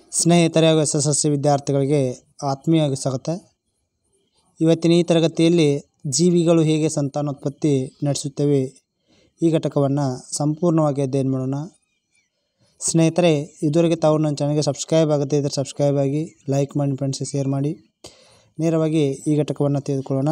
ಸ್ನೇಹಿತರೆ ಹಾಗೂ S S L C ವಿದ್ಯಾರ್ಥಿಗಳಿಗೆ ಆತ್ಮೀಯವಾಗಿ ಸ್ವಾಗತ ಇವತ್ತಿನ ಈ ತರಗತಿಯಲ್ಲಿ ಜೀವಿಗಳು ಹೇಗೆ ಸಂತಾನೋತ್ಪತ್ತಿ ನಡೆಸುತ್ತವೆ ಈ ಘಟಕವನ್ನು ಸಂಪೂರ್ಣವಾಗಿ ಅಧ್ಯಯನ ಮಾಡೋಣ ಸ್ನೇಹಿತರೆ ಇದುವರೆಗೆ ತಾವು ನನ್ನ ಚಾನಲ್ಗೆ ಸಬ್ಸ್ಕ್ರೈಬ್ ಆಗದೇ ಇದ್ದರೆ ಸಬ್ಸ್ಕ್ರೈಬ್ ಆಗಿ ಲೈಕ್ ಮಾಡಿ ಫ್ರೆಂಡ್ಸ್ಗೆ ಶೇರ್ ಮಾಡಿ ನೇರವಾಗಿ ಈ ಘಟಕವನ್ನು ತೆಗೆದುಕೊಳ್ಳೋಣ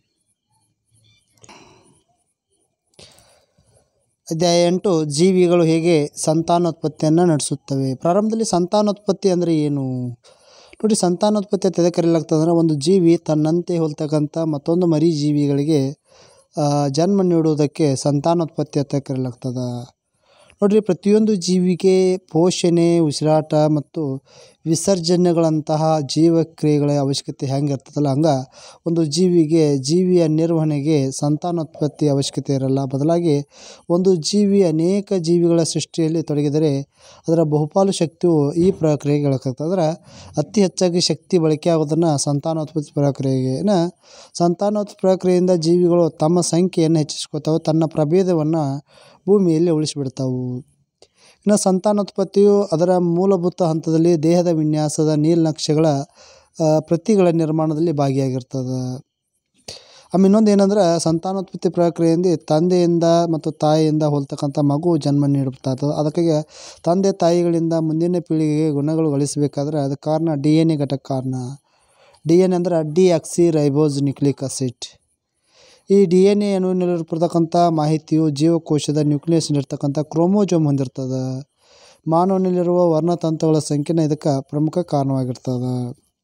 ಅಧ್ಯಾಯ ಎಂಟು ಜೀವಿಗಳು ಹೇಗೆ ಸಂತಾನೋತ್ಪತ್ತಿಯನ್ನು ನಡೆಸುತ್ತವೆ ಪ್ರಾರಂಭದಲ್ಲಿ ಸಂತಾನೋತ್ಪತ್ತಿ ಅಂದರೆ ಏನು ನೋಡಿ ಸಂತಾನೋತ್ಪತ್ತಿ ಅಂತ ಎದಕ್ಕೆ ಕರೆಯಲಾಗ್ತದೆ ಅಂದರೆ ಒಂದು ಜೀವಿ ತನ್ನಂತೆ ಹೋಲ್ತಕ್ಕಂಥ ಮತ್ತೊಂದು ಮರಿ ಜೀವಿಗಳಿಗೆ ಆ, ಜನ್ಮ ನೀಡುವುದಕ್ಕೆ ಸಂತಾನೋತ್ಪತ್ತಿ ಅಂತ ಕರೆಯಲಾಗ್ತದೆ ನೋಡ್ರಿ ಪ್ರತಿಯೊಂದು ಜೀವಿಗೆ ಪೋಷಣೆ ಉಸಿರಾಟ ಮತ್ತು ವಿಸರ್ಜನೆಗಳಂತಹ ಜೀವಕ್ರಿಯೆಗಳ ಅವಶ್ಯಕತೆ ಹೆಂಗೆ ಇರ್ತದಲ್ಲ ಹಂಗೆ ಒಂದು ಜೀವಿಗೆ ಜೀವಿಯ ನಿರ್ವಹಣೆಗೆ ಸಂತಾನೋತ್ಪತ್ತಿ ಅವಶ್ಯಕತೆ ಇರಲ್ಲ ಬದಲಾಗಿ ಒಂದು ಜೀವಿ ಅನೇಕ ಜೀವಿಗಳ ಸೃಷ್ಟಿಯಲ್ಲಿ ತೊಡಗಿದರೆ ಅದರ ಬಹುಪಾಲು ಶಕ್ತಿಯು ಈ ಪ್ರಕ್ರಿಯೆಗೆ ಹೇಳಕ್ಕಾಗ್ತದೆ ಅಂದ್ರೆ ಅತಿ ಹೆಚ್ಚಾಗಿ ಶಕ್ತಿ ಬಳಕೆ ಆಗೋದನ್ನು ಸಂತಾನೋತ್ಪತ್ತಿ ಪ್ರಕ್ರಿಯೆನ ಸಂತಾನೋತ್ಪತ್ತಿ ಪ್ರಕ್ರಿಯೆಯಿಂದ ಜೀವಿಗಳು ತಮ್ಮ ಸಂಖ್ಯೆಯನ್ನು ಹೆಚ್ಚಿಸ್ಕೋತಾವೆ ತನ್ನ ಪ್ರಭೇದವನ್ನು ಭೂಮಿಯಲ್ಲಿ ಉಳಿಸಿಬಿಡ್ತಾವು ಇನ್ನು ಸಂತಾನೋತ್ಪತ್ತಿಯು ಅದರ ಮೂಲಭೂತ ಹಂತದಲ್ಲಿ ದೇಹದ ವಿನ್ಯಾಸದ ನೀಲನಕ್ಷೆಗಳ ಆ, ಪ್ರತಿಗಳ ನಿರ್ಮಾಣದಲ್ಲಿ ಭಾಗಿಯಾಗಿರ್ತದೆ ಆಮೇಲೆ ಇನ್ನೊಂದು ಏನಂದ್ರೆ ಸಂತಾನೋತ್ಪತ್ತಿ ಪ್ರಕ್ರಿಯೆಯಿಂದ ತಂದೆಯಿಂದ ಮತ್ತು ತಾಯಿಯಿಂದ ಹೋಲ್ತಕ್ಕಂಥ ಮಗು ಜನ್ಮ ನೀಡುತ್ತಾ ಅದಕ್ಕಾಗಿ ತಂದೆ ತಾಯಿಗಳಿಂದ ಮುಂದಿನ ಪೀಳಿಗೆಗೆ ಗುಣಗಳು ಗಳಿಸಬೇಕಾದ್ರೆ ಅದಕ್ಕೆ ಕಾರಣ ಡಿ ಎನ್ ಎ ಘಟಕ ಕಾರಣ ಡಿ ಎನ್ ಅಂದ್ರೆ D deoxyribose nucleic acid ಈ ಡಿ ಎನ್ ಎ ಅಣುವಿನಲ್ಲಿರ್ತಕ್ಕಂಥ ಮಾಹಿತಿಯು ಜೀವಕೋಶದ ನ್ಯೂಕ್ಲಿಯಸ್ನಲ್ಲಿರ್ತಕ್ಕಂಥ ಕ್ರೋಮೋಜೋಮ್ ಹೊಂದಿರ್ತದೆ ಮಾನವನಲ್ಲಿರುವ ವರ್ಣತಂತುಗಳ ಸಂಖ್ಯೆನ ಇದಕ್ಕೆ ಪ್ರಮುಖ ಕಾರಣವಾಗಿರ್ತದೆ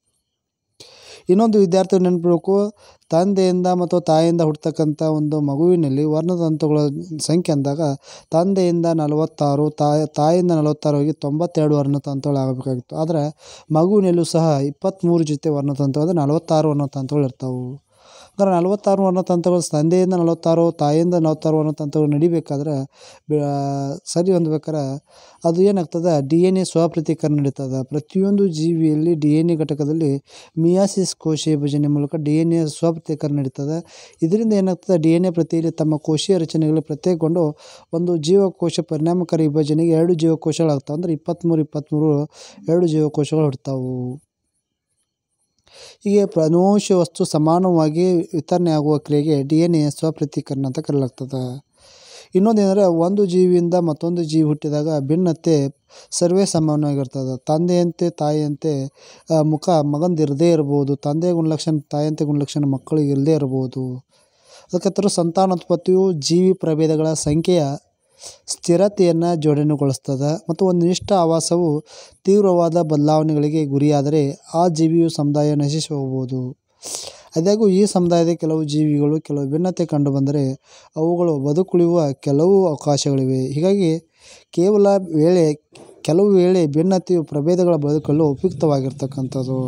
ಇನ್ನೊಂದು ವಿದ್ಯಾರ್ಥಿ ನೆನಪಿಡಬೇಕು ತಂದೆಯಿಂದ ಮತ್ತು ತಾಯಿಯಿಂದ ಹುಟ್ಟತಕ್ಕಂಥ ಒಂದು ಮಗುವಿನಲ್ಲಿ ವರ್ಣತಂತುಗಳ ಸಂಖ್ಯೆ ಅಂದಾಗ ತಂದೆಯಿಂದ ನಲವತ್ತಾರು ತಾಯಿ ತಾಯಿಯಿಂದ ನಲವತ್ತಾರು ಹೋಗಿ ತೊಂಬತ್ತೆರಡು ವರ್ಣತಂತುಗಳು ಆಗಬೇಕಾಗಿತ್ತು ಆದರೆ ಮಗುವಿನಲ್ಲೂ ಸಹ ಇಪ್ಪತ್ತ್ಮೂರು ಜೊತೆ ವರ್ಣತಂತು ಅಂದರೆ ನಲವತ್ತಾರು ವರ್ಣತಂತುಗಳು ಇರ್ತಾವೆ ಅಂದ್ರೆ ನಲವತ್ತಾರು ವರ್ಣತಂತುಗಳು ತಂದೆಯಿಂದ ನಲವತ್ತಾರು ತಾಯಿಯಿಂದ ನಲವತ್ತಾರು ವರ್ಣತಂತುಗಳು ನಡಿಬೇಕಾದ್ರೆ ಬೆ- ಸರಿ ಹೊಂದ್ಬೇಕಾರೆ ಅದು ಏನಾಗ್ತದೆ ಡಿ ಎನ್ ಎ ಸ್ವಪ್ರತೀಕರಣ ನಡೀತದೆ ಪ್ರತಿಯೊಂದು ಜೀವಿಯಲ್ಲಿ ಡಿ ಎನ್ ಎ ಘಟಕದಲ್ಲಿ ಮಿಯಾಸಿಸ್ ಕೋಶ ವಿಭಜನೆ ಮೂಲಕ ಡಿ ಎನ್ ಎ ಸ್ವಪ್ರತೀಕರಣ ನಡೀತದೆ ಇದರಿಂದ ಏನಾಗ್ತದೆ ಡಿ ಎನ್ ಎ ಪ್ರತಿಯಲ್ಲಿ ತಮ್ಮ ಕೋಶೀಯ ರಚನೆಗಳು ಪ್ರತ್ಯೇಕಗೊಂಡು ಒಂದು ಜೀವಕೋಶ ಪರಿಣಾಮಕಾರಿ ವಿಭಜನೆಗೆ ಎರಡು ಜೀವಕೋಶಗಳಾಗ್ತವೆ ಅಂದರೆ ಇಪ್ಪತ್ತ್ಮೂರು ಇಪ್ಪತ್ತ್ಮೂರು ಎರಡು ಜೀವಕೋಶಗಳು ಹುಡ್ತಾವು ಹೀಗೆ ಪ್ರನೋಶ ವಸ್ತು ಸಮಾನವಾಗಿ ವಿತರಣೆ ಆಗುವ ಕ್ರಿಯೆಗೆ ಡಿ ಎನ್ ಎ ಸ್ವಪ್ರತೀಕರಣ ಅಂತ ಕರೆಯಲಾಗ್ತದೆ ಇನ್ನೊಂದೇನೆಂದರೆ ಒಂದು ಜೀವಿಯಿಂದ ಮತ್ತೊಂದು ಜೀವಿ ಹುಟ್ಟಿದಾಗ ಭಿನ್ನತೆ ಸರ್ವೇ ಸಮಾನವಾಗಿರ್ತದೆ ತಂದೆಯಂತೆ ತಾಯಿಯಂತೆ ಆ, ಮುಖ ಮಗಂದು ಇರದೇ ಇರ್ಬೋದು ತಂದೆ ಗುಣಲಕ್ಷಣ ತಾಯಿಯಂತೆ ಗುಣಲಕ್ಷಣ ಮಕ್ಕಳಿಗೆ ಇಲ್ಲದೇ ಇರ್ಬೋದು ಅದಕ್ಕೆ ಸಂತಾನೋತ್ಪತ್ತಿಯು ಜೀವಿ ಪ್ರಭೇದಗಳ ಸಂಖ್ಯೆಯ ಸ್ಥಿರತೆಯನ್ನು ಜೋಡಣೆಗೊಳಿಸ್ತದೆ ಮತ್ತು ಒಂದು ನಿಷ್ಠ ಆವಾಸವು ತೀವ್ರವಾದ ಬದಲಾವಣೆಗಳಿಗೆ ಗುರಿಯಾದರೆ ಆ ಜೀವಿಯು ಸಮುದಾಯ ನಶಿಸಿ ಹೋಗ್ಬೋದು ಆದಾಗ್ಯೂ ಈ ಸಮುದಾಯದ ಕೆಲವು ಜೀವಿಗಳು ಕೆಲವು ಭಿನ್ನತೆ ಕಂಡುಬಂದರೆ ಅವುಗಳು ಬದುಕುಳಿಯುವ ಕೆಲವು ಅವಕಾಶಗಳಿವೆ ಹೀಗಾಗಿ ಕೇವಲ ವೇಳೆ ಕೆಲವು ವೇಳೆ ಭಿನ್ನತೆಯು ಪ್ರಭೇದಗಳ ಬದುಕಲು ಉಪಯುಕ್ತವಾಗಿರ್ತಕ್ಕಂಥದ್ದು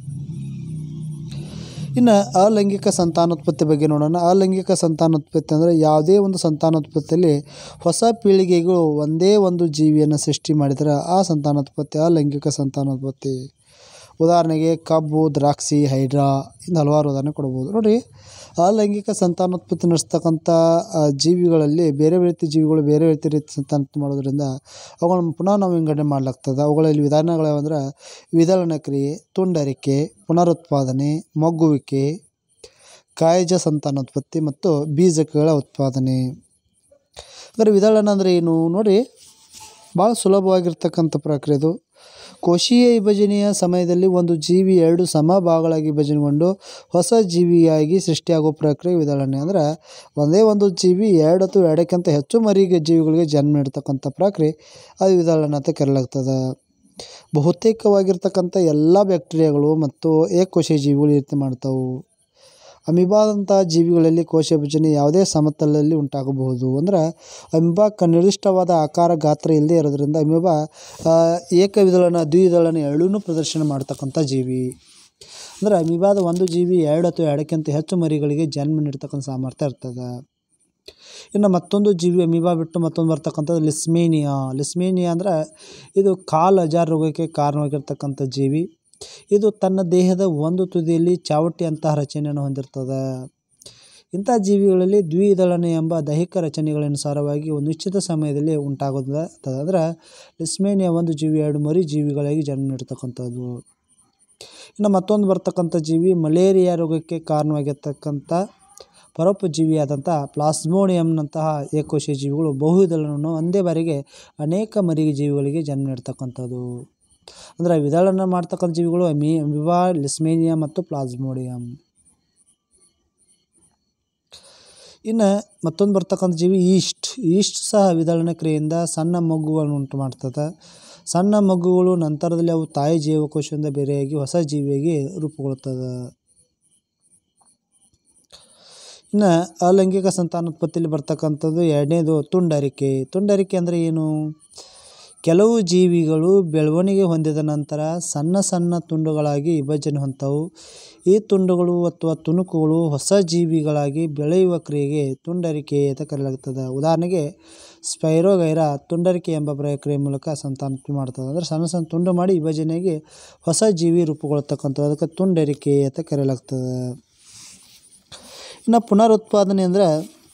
ಇನ್ನು ಅಲೈಂಗಿಕ ಸಂತಾನೋತ್ಪತ್ತಿ ಬಗ್ಗೆ ನೋಡೋಣ ಅಲೈಂಗಿಕ ಸಂತಾನೋತ್ಪತ್ತಿ ಅಂದರೆ ಯಾವುದೇ ಒಂದು ಸಂತಾನೋತ್ಪತ್ತಿಯಲ್ಲಿ ಹೊಸ ಪೀಳಿಗೆಗಳು ಒಂದೇ ಒಂದು ಜೀವಿಯನ್ನು ಸೃಷ್ಟಿ ಮಾಡಿದರೆ ಆ ಸಂತಾನೋತ್ಪತ್ತಿ ಅಲೈಂಗಿಕ ಸಂತಾನೋತ್ಪತ್ತಿ ಉದಾಹರಣೆಗೆ ಕಬ್ಬು ದ್ರಾಕ್ಷಿ ಹೈಡ್ರಾ ಇಂದು ಹಲವಾರು ಉದಾಹರಣೆ ಕೊಡ್ಬೋದು ನೋಡಿರಿ ಅಲೈಂಗಿಕ ಸಂತಾನೋತ್ಪತ್ತಿ ನಡೆಸ್ತಕ್ಕಂಥ ಆ, ಜೀವಿಗಳಲ್ಲಿ ಬೇರೆ ಬೇರೆ ಜೀವಿಗಳು ಬೇರೆ ಬೇರೆ ರೀತಿ ಸಂತಾನೋತ್ಪತ್ತಿ ಮಾಡೋದ್ರಿಂದ ಅವುಗಳನ್ನು ಪುನಃ ನಾವು ವಿಂಗಡಣೆ ಮಾಡಲಾಗ್ತದೆ ಅವುಗಳಲ್ಲಿ ವಿಧಾನಗಳು ಯಾವಂದ್ರೆ ವಿದಳನ ಕ್ರಿಯೆ ತುಂಡರಿಕೆ ಪುನರುತ್ಪಾದನೆ ಮೊಗ್ಗುವಿಕೆ ಕಾಯಜ ಸಂತಾನೋತ್ಪತ್ತಿ ಮತ್ತು ಬೀಜಕಗಳ ಉತ್ಪಾದನೆ ಅಂದರೆ ವಿದಳನ ಅಂದರೆ ಏನು ನೋಡಿ ಭಾಳ ಸುಲಭವಾಗಿರ್ತಕ್ಕಂಥ ಪ್ರಕ್ರಿಯೆ ಅದು ಕೋಶೀಯ ವಿಭಜನೆಯ ಸಮಯದಲ್ಲಿ ಒಂದು ಜೀವಿ ಎರಡು ಸಮ ಭಾಗಗಳಾಗಿ ವಿಭಜನೆಗೊಂಡು ಹೊಸ ಜೀವಿಯಾಗಿ ಸೃಷ್ಟಿಯಾಗುವ ಪ್ರಕ್ರಿಯೆ ವಿದಳನೆ ಅಂದರೆ ಒಂದೇ ಒಂದು ಜೀವಿ ಎರಡು ಅಥವಾ ಎರಡಕ್ಕಿಂತ ಹೆಚ್ಚು ಮರಿಗೆ ಜೀವಿಗಳಿಗೆ ಜನ್ಮ ನೀಡ್ತಕ್ಕಂಥ ಪ್ರಕ್ರಿಯೆ ಅದು ವಿದಳನ ಅಂತ ಕರೆಯಲಾಗ್ತದೆ ಬಹುತೇಕವಾಗಿರ್ತಕ್ಕಂಥ ಎಲ್ಲ ಬ್ಯಾಕ್ಟೀರಿಯಾಗಳು ಮತ್ತು ಏಕಕೋಶೀಯ ಜೀವಿಗಳು ಈ ರೀತಿ ಮಾಡ್ತಾವೆ ಅಮೀಬಾದಂಥ ಜೀವಿಗಳಲ್ಲಿ ಕೋಶ ವಿಭಜನೆ ಯಾವುದೇ ಸಮತಲದಲ್ಲಿ ಉಂಟಾಗಬಹುದು ಅಂದ್ರೆ ಅಮೀಬಾಕ್ಕೆ ನಿರ್ದಿಷ್ಟವಾದ ಆಕಾರ ಗಾತ್ರ ಇಲ್ಲದೆ ಇರೋದ್ರಿಂದ ಅಮೀಬಾ ಆ, ಏಕವಿದಳನ ದ್ವಿದಳನ ಎರಡೂ ಪ್ರದರ್ಶನ ಮಾಡ್ತಕ್ಕಂಥ ಜೀವಿ ಅಂದ್ರೆ ಅಮೀಬಾದ ಒಂದು ಜೀವಿ ಎರಡು ಅಥವಾ ಎರಡಕ್ಕಿಂತ ಹೆಚ್ಚು ಮರಿಗಳಿಗೆ ಜನ್ಮ ನೀಡ್ತಕ್ಕಂಥ ಸಾಮರ್ಥ್ಯ ಇರ್ತದೆ ಇನ್ನು ಮತ್ತೊಂದು ಜೀವಿ ಅಮೀಬಾ ಬಿಟ್ಟು ಮತ್ತೊಂದು ಬರ್ತಕ್ಕಂಥದ್ದು ಲಿಸ್ಮೇನಿಯಾ ಲಿಸ್ಮೇನಿಯಾ ಅಂದ್ರೆ ಇದು ಕಾಲು ಅಜಾರ್ ರೋಗಕ್ಕೆ ಕಾರಣವಾಗಿರ್ತಕ್ಕಂಥ ಜೀವಿ ಇದು ತನ್ನ ದೇಹದ ಒಂದು ತುದಿಯಲ್ಲಿ ಚಾವಟಿ ಅಂತಹ ರಚನೆಯನ್ನು ಹೊಂದಿರ್ತದೆ ಇಂಥ ಜೀವಿಗಳಲ್ಲಿ ದ್ವಿದಳನೆ ಎಂಬ ದೈಹಿಕ ರಚನೆಗಳನುಸಾರವಾಗಿ ಒಂದು ನಿಶ್ಚಿತ ಸಮಯದಲ್ಲಿ ಉಂಟಾಗುತ್ತದೆ ಅಂದ್ರೆ ಲಿಸ್ಮೇನಿಯಾ ಒಂದು ಜೀವಿ ಎರಡು ಮರಿ ಜೀವಿಗಳಾಗಿ ಜನ್ಮ ನೀಡ್ತಕ್ಕಂಥದ್ದು ಇನ್ನು ಮತ್ತೊಂದು ಬರ್ತಕ್ಕಂಥ ಜೀವಿ ಮಲೇರಿಯಾ ರೋಗಕ್ಕೆ ಕಾರಣವಾಗಿರ್ತಕ್ಕಂಥ ಪರೋಪಜೀವಿಯಾದಂಥ ಪ್ಲಾಸ್ಮೋಡಿಯಂನಂತಹ ಏಕೋಶ ಜೀವಿಗಳು ಬಹುವಿಧಗಳನ್ನು ಒಂದೇ ಬಾರಿಗೆ ಅನೇಕ ಮರಿ ಜೀವಿಗಳಿಗೆ ಜನ್ಮ ನೀಡ್ತಕ್ಕಂಥದ್ದು ಅಂದರೆ ವಿದಳನ ಮಾಡ್ತಕ್ಕಂಥ ಜೀವಿಗಳು ಮೀ ವಿವಾ ಲಿಸ್ಮೇನಿಯಾ ಮತ್ತು ಪ್ಲಾಸ್ಮೋಡಿಯಂ ಇನ್ನು ಮತ್ತೊಂದು ಬರ್ತಕ್ಕಂಥ ಜೀವಿ ಈಸ್ಟ್ ಈಸ್ಟ್ ಸಹ ವಿದಳನ ಕ್ರಿಯೆಯಿಂದ ಸಣ್ಣ ಮಗುವನ್ನು ಉಂಟು ಮಾಡ್ತದೆ ಸಣ್ಣ ಮಗುಗಳು ನಂತರದಲ್ಲಿ ಅವು ತಾಯಿ ಜೀವಕೋಶದಿಂದ ಬೇರೆಯಾಗಿ ಹೊಸ ಜೀವಿಯಾಗಿ ರೂಪುಗೊಳ್ಳುತ್ತದೆ ಇನ್ನು ಅಲೈಂಗಿಕ ಸಂತಾನೋತ್ಪತ್ತಿಯಲ್ಲಿ ಬರ್ತಕ್ಕಂಥದ್ದು ಎರಡನೇದು ತುಂಡರಿಕೆ ತುಂಡರಿಕೆ ಅಂದರೆ ಏನು ಕೆಲವು ಜೀವಿಗಳು ಬೆಳವಣಿಗೆ ಹೊಂದಿದ ನಂತರ ಸಣ್ಣ ಸಣ್ಣ ತುಂಡುಗಳಾಗಿ ವಿಭಜನೆ ಹೊಂದವು ಈ ತುಂಡುಗಳು ಅಥವಾ ತುಣುಕುಗಳು ಹೊಸ ಜೀವಿಗಳಾಗಿ ಬೆಳೆಯುವ ಕ್ರಿಯೆಗೆ ತುಂಡರಿಕೆ ಅಂತ ಕರೆಯಲಾಗುತ್ತದೆ ಉದಾಹರಣೆಗೆ ಸ್ಪೈರೋಗೈರ ತುಂಡರಿಕೆ ಎಂಬ ಪ್ರಕ್ರಿಯೆ ಮೂಲಕ ಸಂತಾನೋತ್ಪತ್ತಿ ಮಾಡ್ತದೆ ಅಂದರೆ ಸಣ್ಣ ಸಣ್ಣ ತುಂಡು ಮಾಡಿ ವಿಭಜನೆಯಾಗಿ ಹೊಸ ಜೀವಿ ರೂಪುಗೊಳ್ತಕ್ಕಂಥದ್ದು ಅದಕ್ಕೆ ತುಂಡರಿಕೆ ಅಂತ ಕರೆಯಲಾಗ್ತದೆ ಇನ್ನು ಪುನರುತ್ಪಾದನೆ ಅಂದರೆ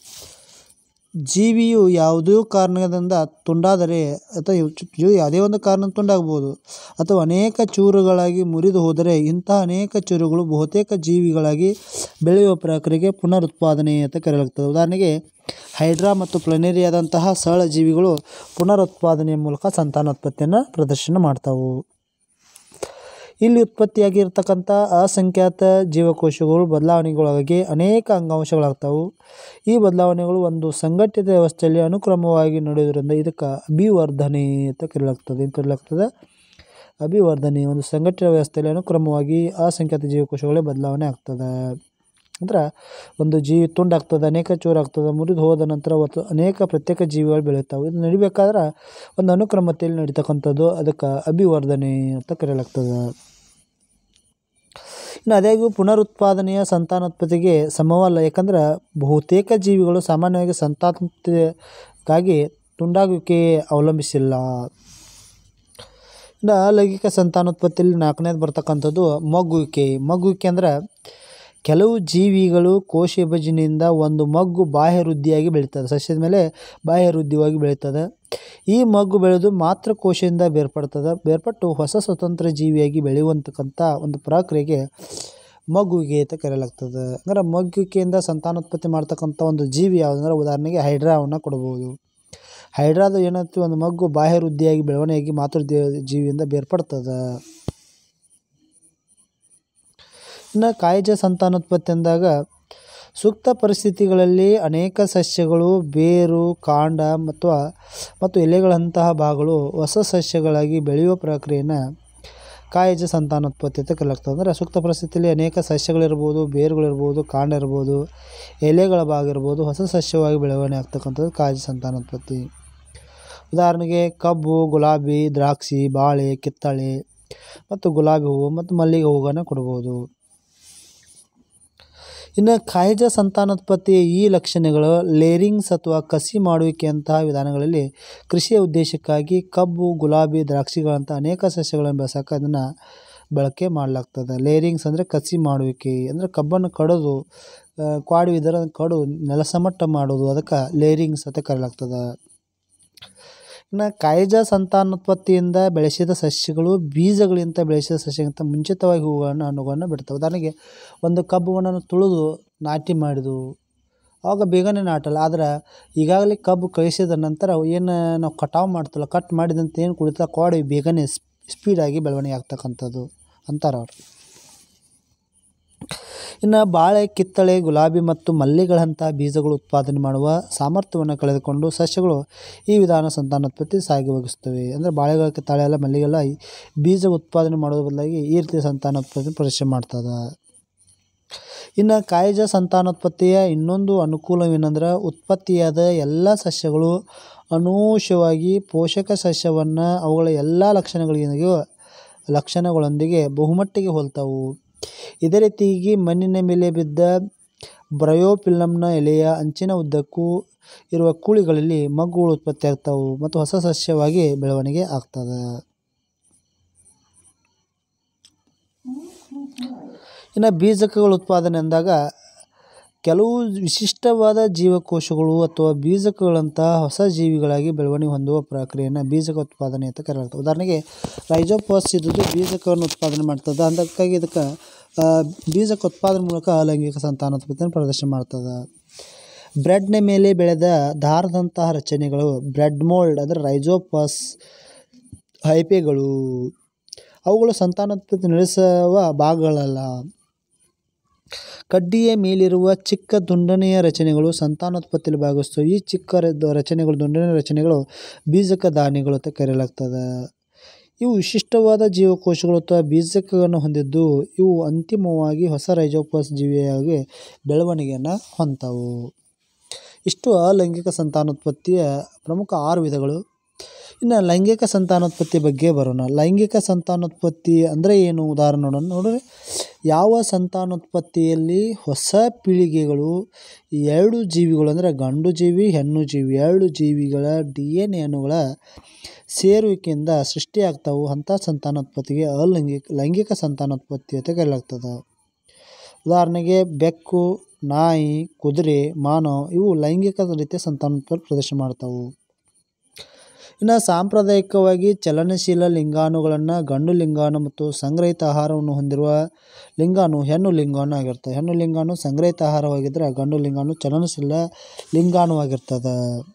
ಜೀವಿಯು ಯಾವುದೋ ಕಾರಣದಿಂದ ತುಂಡಾದರೆ ಅಥವಾ ಜೀವಿ ಯಾವುದೇ ಒಂದು ಕಾರಣ ತುಂಡಾಗ್ಬೋದು ಅಥವಾ ಅನೇಕ ಚೂರುಗಳಾಗಿ ಮುರಿದು ಹೋದರೆ ಇಂತಹ ಅನೇಕ ಚೂರುಗಳು ಬಹುತೇಕ ಜೀವಿಗಳಾಗಿ ಬೆಳೆಯುವ ಪ್ರಕ್ರಿಯೆಗೆ ಪುನರುತ್ಪಾದನೆ ಅಂತ ಕರೆಯಲಾಗ್ತದೆ ಉದಾಹರಣೆಗೆ ಹೈಡ್ರಾ ಮತ್ತು ಪ್ಲನೇರಿಯಾದಂತಹ ಸರಳ ಜೀವಿಗಳು ಪುನರುತ್ಪಾದನೆಯ ಮೂಲಕ ಸಂತಾನೋತ್ಪತ್ತಿಯನ್ನು ಪ್ರದರ್ಶನ ಮಾಡ್ತಾವೆ ಇಲ್ಲಿ ಉತ್ಪತ್ತಿಯಾಗಿರ್ತಕ್ಕಂಥ ಅಸಂಖ್ಯಾತ ಜೀವಕೋಶಗಳು ಬದಲಾವಣೆಗೊಳಗಾಗಿ ಅನೇಕ ಅಂಗಾಂಶಗಳಾಗ್ತವೆ ಈ ಬದಲಾವಣೆಗಳು ಒಂದು ಸಂಘಟಿತ ವ್ಯವಸ್ಥೆಯಲ್ಲಿ ಅನುಕ್ರಮವಾಗಿ ನಡೆಯುವುದರಿಂದ ಇದಕ್ಕೆ ಅಭಿವರ್ಧನೆ ಅಂತ ಕರೆಯಲಾಗ್ತದೆ ಏನು ಕರೆಯಲಾಗ್ತದೆ ಅಭಿವರ್ಧನೆ ಒಂದು ಸಂಘಟಿತ ವ್ಯವಸ್ಥೆಯಲ್ಲಿ ಅನುಕ್ರಮವಾಗಿ ಅಸಂಖ್ಯಾತ ಜೀವಕೋಶಗಳೇ ಬದಲಾವಣೆ ಆಗ್ತದೆ ಅಂದ್ರೆ ಒಂದು ಜೀವಿ ತುಂಡಾಗ್ತದೆ ಅನೇಕ ಚೂರಾಗ್ತದೆ ಮುರಿದು ಹೋದ ನಂತರ ಅವತ್ತು ಅನೇಕ ಪ್ರತ್ಯೇಕ ಜೀವಿಗಳು ಬೆಳೆಯುತ್ತವೆ ಇದು ನಡಿಬೇಕಾದ್ರೆ ಒಂದು ಅನುಕ್ರಮತೆಯಲ್ಲಿ ನಡೀತಕ್ಕಂಥದ್ದು ಅದಕ್ಕೆ ಅಭಿವರ್ಧನೆ ಅಂತ ಕರೆಯಲಾಗ್ತದೆ ಇನ್ನು ಅದಾಗ್ಯೂ ಪುನರುತ್ಪಾದನೆಯ ಸಂತಾನೋತ್ಪತ್ತಿಗೆ ಸಮವಲ್ಲ ಯಾಕಂದ್ರೆ ಬಹುತೇಕ ಜೀವಿಗಳು ಸಾಮಾನ್ಯವಾಗಿ ಸಂತಾನೋತ್ಪತ್ತಿಗಾಗಿ ತುಂಡಾಗುವಿಕೆ ಅವಲಂಬಿಸಿಲ್ಲ ಇನ್ನು ಅಲೈಂಗಿಕ ಸಂತಾನೋತ್ಪತ್ತಿಯಲ್ಲಿ ನಾಲ್ಕನೇದು ಬರ್ತಕ್ಕಂಥದ್ದು ಮಗ್ಗುವಿಕೆ ಮಗ್ಗುವಿಕೆ ಅಂದ್ರೆ ಕೆಲವು ಜೀವಿಗಳು ಕೋಶ ವಿಭಜನೆಯಿಂದ ಒಂದು ಮಗ್ಗು ಬಾಹ್ಯ ವೃದ್ಧಿಯಾಗಿ ಬೆಳೀತದೆ ಸಸ್ಯದ ಮೇಲೆ ಬಾಹ್ಯ ವೃದ್ಧಿಯಾಗಿ ಬೆಳೀತದೆ ಈ ಮಗ್ಗು ಬೆಳೆದು ಮಾತ್ರ ಕೋಶದಿಂದ ಬೇರ್ಪಡ್ತದೆ ಬೇರ್ಪಟ್ಟು ಹೊಸ ಸ್ವತಂತ್ರ ಜೀವಿಯಾಗಿ ಬೆಳೆಯುವಂತಕ್ಕಂಥ ಒಂದು ಪ್ರಕ್ರಿಯೆಗೆ ಮಗ್ಗುವಿಕೆ ಅಂತ ಕರೆಯಲಾಗ್ತದೆ ಅಂದರೆ ಮಗ್ಗುವಿಕೆಯಿಂದ ಸಂತಾನೋತ್ಪತ್ತಿ ಮಾಡ್ತಕ್ಕಂಥ ಒಂದು ಜೀವಿ ಯಾವುದಂದ್ರೆ ಉದಾಹರಣೆಗೆ ಹೈಡ್ರಾವನ್ನು ಕೊಡ್ಬೋದು ಹೈಡ್ರಾದ ಏನಂತೀವಿ ಒಂದು ಮಗ್ಗು ಬಾಹ್ಯ ವೃದ್ಧಿಯಾಗಿ ಬೆಳವಣಿಗೆಯಾಗಿ ಮಾತೃ ಜೀವಿಯಿಂದ ಬೇರ್ಪಡ್ತದೆ ಇನ್ನು ಕಾಯಿಜ ಸಂತಾನೋತ್ಪತ್ತಿ ಅಂದಾಗ ಸೂಕ್ತ ಪರಿಸ್ಥಿತಿಗಳಲ್ಲಿ ಅನೇಕ ಸಸ್ಯಗಳು ಬೇರು ಕಾಂಡ ಮತ್ತು ಮತ್ತು ಎಲೆಗಳಂತಹ ಭಾಗಗಳು ಹೊಸ ಸಸ್ಯಗಳಾಗಿ ಬೆಳೆಯುವ ಪ್ರಕ್ರಿಯೆಯನ್ನು ಕಾಯಿಜ ಸಂತಾನೋತ್ಪತ್ತಿ ಅಂತ ಕರೆಯಲಾಗ್ತದೆ ಅಂದರೆ ಸೂಕ್ತ ಪರಿಸ್ಥಿತಿಯಲ್ಲಿ ಅನೇಕ ಸಸ್ಯಗಳಿರ್ಬೋದು ಬೇರುಗಳಿರ್ಬೋದು ಕಾಂಡ ಇರ್ಬೋದು ಎಲೆಗಳ ಭಾಗ ಇರ್ಬೋದು ಹೊಸ ಸಸ್ಯವಾಗಿ ಬೆಳವಣಿಗೆ ಆಗ್ತಕ್ಕಂಥದ್ದು ಕಾಯಿಜ ಸಂತಾನೋತ್ಪತ್ತಿ ಉದಾಹರಣೆಗೆ ಕಬ್ಬು ಗುಲಾಬಿ ದ್ರಾಕ್ಷಿ ಬಾಳೆ ಕಿತ್ತಳೆ ಮತ್ತು ಗುಲಾಬಿ ಹೂವು ಮತ್ತು ಮಲ್ಲಿಗೆ ಹೂವನ್ನು ಕೊಡ್ಬೋದು ಇನ್ನು ಕಾಯಿಜ ಸಂತಾನೋತ್ಪತ್ತಿಯ ಈ ಲಕ್ಷಣಗಳು ಲೇರಿಂಗ್ಸ್ ಅಥವಾ ಕಸಿ ಮಾಡುವಿಕೆಯಂತಹ ವಿಧಾನಗಳಲ್ಲಿ ಕೃಷಿಯ ಉದ್ದೇಶಕ್ಕಾಗಿ ಕಬ್ಬು ಗುಲಾಬಿ ದ್ರಾಕ್ಷಿಗಳಂಥ ಅನೇಕ ಸಸ್ಯಗಳನ್ನು ಬೆಳೆಸೋಕೆ ಅದನ್ನು ಬಳಕೆ ಮಾಡಲಾಗ್ತದೆ ಲೇರಿಂಗ್ಸ್ ಅಂದರೆ ಕಸಿ ಮಾಡುವಿಕೆ ಅಂದರೆ ಕಬ್ಬನ್ನು ಕಡಿದು ಕ್ವಾಡಿ ಇದರ ಕಡು ನೆಲಸಮಟ್ಟ ಮಾಡೋದು ಅದಕ್ಕೆ ಲೇರಿಂಗ್ಸ್ ಅಂತ ಕರೆಯಲಾಗ್ತದೆ ಇನ್ನು ಕಾಯಿಜ ಸಂತಾನೋತ್ಪತ್ತಿಯಿಂದ ಬೆಳೆಸಿದ ಸಸ್ಯಗಳು ಬೀಜಗಳಿಂದ ಬೆಳೆಸಿದ ಸಸ್ಯಗಿಂತ ಮುಂಚಿತವಾಗಿ ಹೂಗಳನ್ನು ಹಣ್ಣುಗಳನ್ನು ಬಿಡ್ತವೆ ಉದಾಹರಣೆಗೆ ಒಂದು ಕಬ್ಬುವನ್ನು ತುಳಿದು ನಾಟಿ ಮಾಡಿದು ಆವಾಗ ಬೇಗನೆ ನಾಟಲ್ಲ ಆದ್ರೆ ಈಗಾಗಲೇ ಕಬ್ಬು ಕಳಿಸಿದ ನಂತರ ಏನು ನಾವು ಕಟಾವು ಮಾಡ್ತಲ್ಲ ಕಟ್ ಮಾಡಿದಂತ ಏನು ಕುಳಿತ ಕೋಡಿ ಬೇಗನೆ ಸ್ಪೀಡಾಗಿ ಬೆಳವಣಿಗೆ ಆಗ್ತಕ್ಕಂಥದ್ದು ಅಂತಾರೆ ಅವ್ರು ಇನ್ನು ಬಾಳೆ ಕಿತ್ತಳೆ ಗುಲಾಬಿ ಮತ್ತು ಮಲ್ಲಿಗಳಂತಹ ಬೀಜಗಳು ಉತ್ಪಾದನೆ ಮಾಡುವ ಸಾಮರ್ಥ್ಯವನ್ನು ಕಳೆದುಕೊಂಡು ಸಸ್ಯಗಳು ಈ ವಿಧಾನ ಸಂತಾನೋತ್ಪತ್ತಿ ಸಾಗಿವಾಗಿಸ್ತವೆ ಅಂದರೆ ಬಾಳೆಗಳ ಕಿತ್ತಳೆ ಎಲ್ಲ ಮಲ್ಲಿಗೆಲ್ಲ ಈ ಬೀಜ ಉತ್ಪಾದನೆ ಮಾಡೋದ್ರ ಬದಲಾಗಿ ಈ ರೀತಿ ಸಂತಾನೋತ್ಪತ್ತಿ ಪರೀಕ್ಷೆ ಮಾಡ್ತದೆ ಇನ್ನು ಕಾಯಿಜ ಸಂತಾನೋತ್ಪತ್ತಿಯ ಇನ್ನೊಂದು ಅನುಕೂಲವೇನೆಂದ್ರೆ ಉತ್ಪತ್ತಿಯಾದ ಎಲ್ಲ ಸಸ್ಯಗಳು ಅನೂಶವಾಗಿ ಪೋಷಕ ಸಸ್ಯವನ್ನು ಅವುಗಳ ಎಲ್ಲ ಲಕ್ಷಣಗಳಿಗೆ ಲಕ್ಷಣಗಳೊಂದಿಗೆ ಬಹುಮಟ್ಟಿಗೆ ಹೋಲ್ತವು ಇದೇ ರೀತಿಯಾಗಿ ಮಣ್ಣಿನ ಮೇಲೆ ಬಿದ್ದ ಬ್ರಯೋಫಿಲಮ್ನ ಎಲೆಯ ಅಂಚಿನ ಉದ್ದಕ್ಕೂ ಇರುವ ಕುಳಿಗಳಲ್ಲಿ ಮಗ್ಗುಗಳು ಉತ್ಪತ್ತಿ ಆಗ್ತಾವೆ ಮತ್ತು ಹೊಸ ಸಸ್ಯವಾಗಿ ಬೆಳವಣಿಗೆ ಆಗ್ತದೆ ಇನ್ನು ಬೀಜಕಗಳ ಉತ್ಪಾದನೆ ಅಂದಾಗ ಕೆಲವು ವಿಶಿಷ್ಟವಾದ ಜೀವಕೋಶಗಳು ಅಥವಾ ಬೀಜಕಗಳಂತಹ ಹೊಸ ಜೀವಿಗಳಾಗಿ ಬೆಳವಣಿಗೆ ಹೊಂದುವ ಪ್ರಕ್ರಿಯೆಯನ್ನು ಬೀಜಕ ಉತ್ಪಾದನೆ ಅಂತ ಕರೆಯಲಾಗ್ತದೆ ಉದಾಹರಣೆಗೆ ರೈಜೋಪಾಸ್ ಇದ್ದುದು ಬೀಜಕವನ್ನು ಉತ್ಪಾದನೆ ಮಾಡ್ತದೆ ಅದಕ್ಕಾಗಿ ಇದಕ್ಕೆ ಆ, ಬೀಜಕ ಉತ್ಪಾದನೆ ಮೂಲಕ ಅಲೈಂಗಿಕ ಸಂತಾನೋತ್ಪತ್ತಿಯನ್ನು ಪ್ರದರ್ಶನ ಮಾಡ್ತದೆ ಬ್ರೆಡ್ನ ಮೇಲೆ ಬೆಳೆದ ದಾರದಂತಹ ರಚನೆಗಳು ಬ್ರೆಡ್ ಮೋಲ್ಡ್ ಅಂದರೆ ರೈಜೋಪಾಸ್ ಹೈಪೆಗಳು ಅವುಗಳು ಸಂತಾನೋತ್ಪತ್ತಿ ನಡೆಸುವ ಭಾಗಗಳಲ್ಲ ಕಡ್ಡಿಯ ಮೇಲಿರುವ ಚಿಕ್ಕ ದುಂಡನೆಯ ರಚನೆಗಳು ಸಂತಾನೋತ್ಪತ್ತಿಯಲ್ಲಿ ಭಾಗವಹಿಸ್ತವೆ ಈ ಚಿಕ್ಕ ರ- ರಚನೆಗಳು ದುಂಡನೆಯ ರಚನೆಗಳು ಬೀಜಕ ದಾನಿಗಳು ಅಂತ ಕರೆಯಲಾಗ್ತದೆ ಇವು ವಿಶಿಷ್ಟವಾದ ಜೀವಕೋಶಗಳು ಅಥವಾ ಬೀಜಕಗಳನ್ನು ಹೊಂದಿದ್ದು ಇವು ಅಂತಿಮವಾಗಿ ಹೊಸ ರೈಜೋಪಾಸ್ ಜೀವಿಯಾಗಿ ಬೆಳವಣಿಗೆಯನ್ನು ಹೊಂದವು ಇಷ್ಟು ಅಲೈಂಗಿಕ ಸಂತಾನೋತ್ಪತ್ತಿಯ ಪ್ರಮುಖ ಆರು ವಿಧಗಳು ಇನ್ನು ಲೈಂಗಿಕ ಸಂತಾನೋತ್ಪತ್ತಿ ಬಗ್ಗೆ ಬರೋಣ ಲೈಂಗಿಕ ಸಂತಾನೋತ್ಪತ್ತಿ ಅಂದರೆ ಏನು ಉದಾಹರಣೆ ನೋಡೋಣ ನೋಡಿದ್ರೆ ಯಾವ ಸಂತಾನೋತ್ಪತ್ತಿಯಲ್ಲಿ ಹೊಸ ಪೀಳಿಗೆಗಳು ಎರಡು ಜೀವಿಗಳು ಅಂದರೆ ಗಂಡು ಜೀವಿ ಹೆಣ್ಣು ಜೀವಿ ಎರಡು ಜೀವಿಗಳ ಡಿ ಎನ್ ಎ ಅಣುಗಳ ಸೇರುವಿಕೆಯಿಂದ ಸೃಷ್ಟಿಯಾಗ್ತಾವು ಅಂಥ ಸಂತಾನೋತ್ಪತ್ತಿಗೆ ಅಲೈಂಗಿಕ ಲೈಂಗಿಕ ಸಂತಾನೋತ್ಪತ್ತಿ ಅಂತ ಕರೆಯಲಾಗ್ತದೆ ಉದಾಹರಣೆಗೆ ಬೆಕ್ಕು ನಾಯಿ ಕುದುರೆ ಮಾನವ ಇವು ಲೈಂಗಿಕ ರೀತಿಯ ಸಂತಾನೋತ್ಪತ್ತಿ ಪ್ರದರ್ಶನ ಮಾಡ್ತಾವು ಇನ್ನು ಸಾಂಪ್ರದಾಯಿಕವಾಗಿ ಚಲನಶೀಲ ಲಿಂಗಾಣುಗಳನ್ನು ಗಂಡು ಲಿಂಗಾಣು ಮತ್ತು ಸಂಗ್ರಹಿತ ಆಹಾರವನ್ನು ಹೊಂದಿರುವ ಲಿಂಗಾಣು ಹೆಣ್ಣು ಲಿಂಗಾಣು ಆಗಿರ್ತದೆ ಹೆಣ್ಣು ಲಿಂಗಾಣು ಸಂಗ್ರಹಿತ ಆಹಾರವಾಗಿದ್ದರೆ ಗಂಡು ಲಿಂಗಾಣು ಚಲನಶೀಲ ಲಿಂಗಾಣುವಾಗಿರ್ತದೆ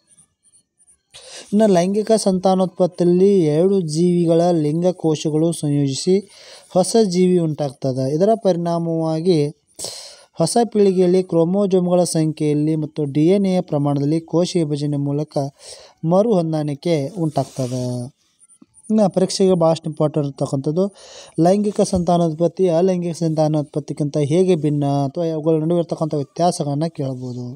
ಇನ್ನು ಲೈಂಗಿಕ ಸಂತಾನೋತ್ಪತ್ತಿಯಲ್ಲಿ ಎರಡು ಜೀವಿಗಳ ಲಿಂಗ ಕೋಶಗಳು ಸಂಯೋಜಿಸಿ ಹೊಸ ಜೀವಿ ಉಂಟಾಗ್ತದೆ ಇದರ ಪರಿಣಾಮವಾಗಿ ಹೊಸ ಪೀಳಿಗೆಯಲ್ಲಿ ಕ್ರೋಮೋಜೋಮ್ಗಳ ಸಂಖ್ಯೆಯಲ್ಲಿ ಮತ್ತು ಡಿ ಎನ್ ಎ ಪ್ರಮಾಣದಲ್ಲಿ ಕೋಶ ವಿಭಜನೆ ಮೂಲಕ ಮರು ಹೊಂದಾಣಿಕೆ ಉಂಟಾಗ್ತದೆ ಇನ್ನು ಪರೀಕ್ಷೆಗೆ ಭಾಳಷ್ಟು ಇಂಪಾರ್ಟೆಂಟ್ ಇರ್ತಕ್ಕಂಥದ್ದು ಲೈಂಗಿಕ ಸಂತಾನೋತ್ಪತ್ತಿ ಅಲೈಂಗಿಕ ಸಂತಾನೋತ್ಪತ್ತಿಗಿಂತ ಹೇಗೆ ಭಿನ್ನ ಅಥವಾ ಅವುಗಳ ನಡುವೆ ಇರ್ತಕ್ಕಂಥ ವ್ಯತ್ಯಾಸಗಳನ್ನು ಕೇಳ್ಬೋದು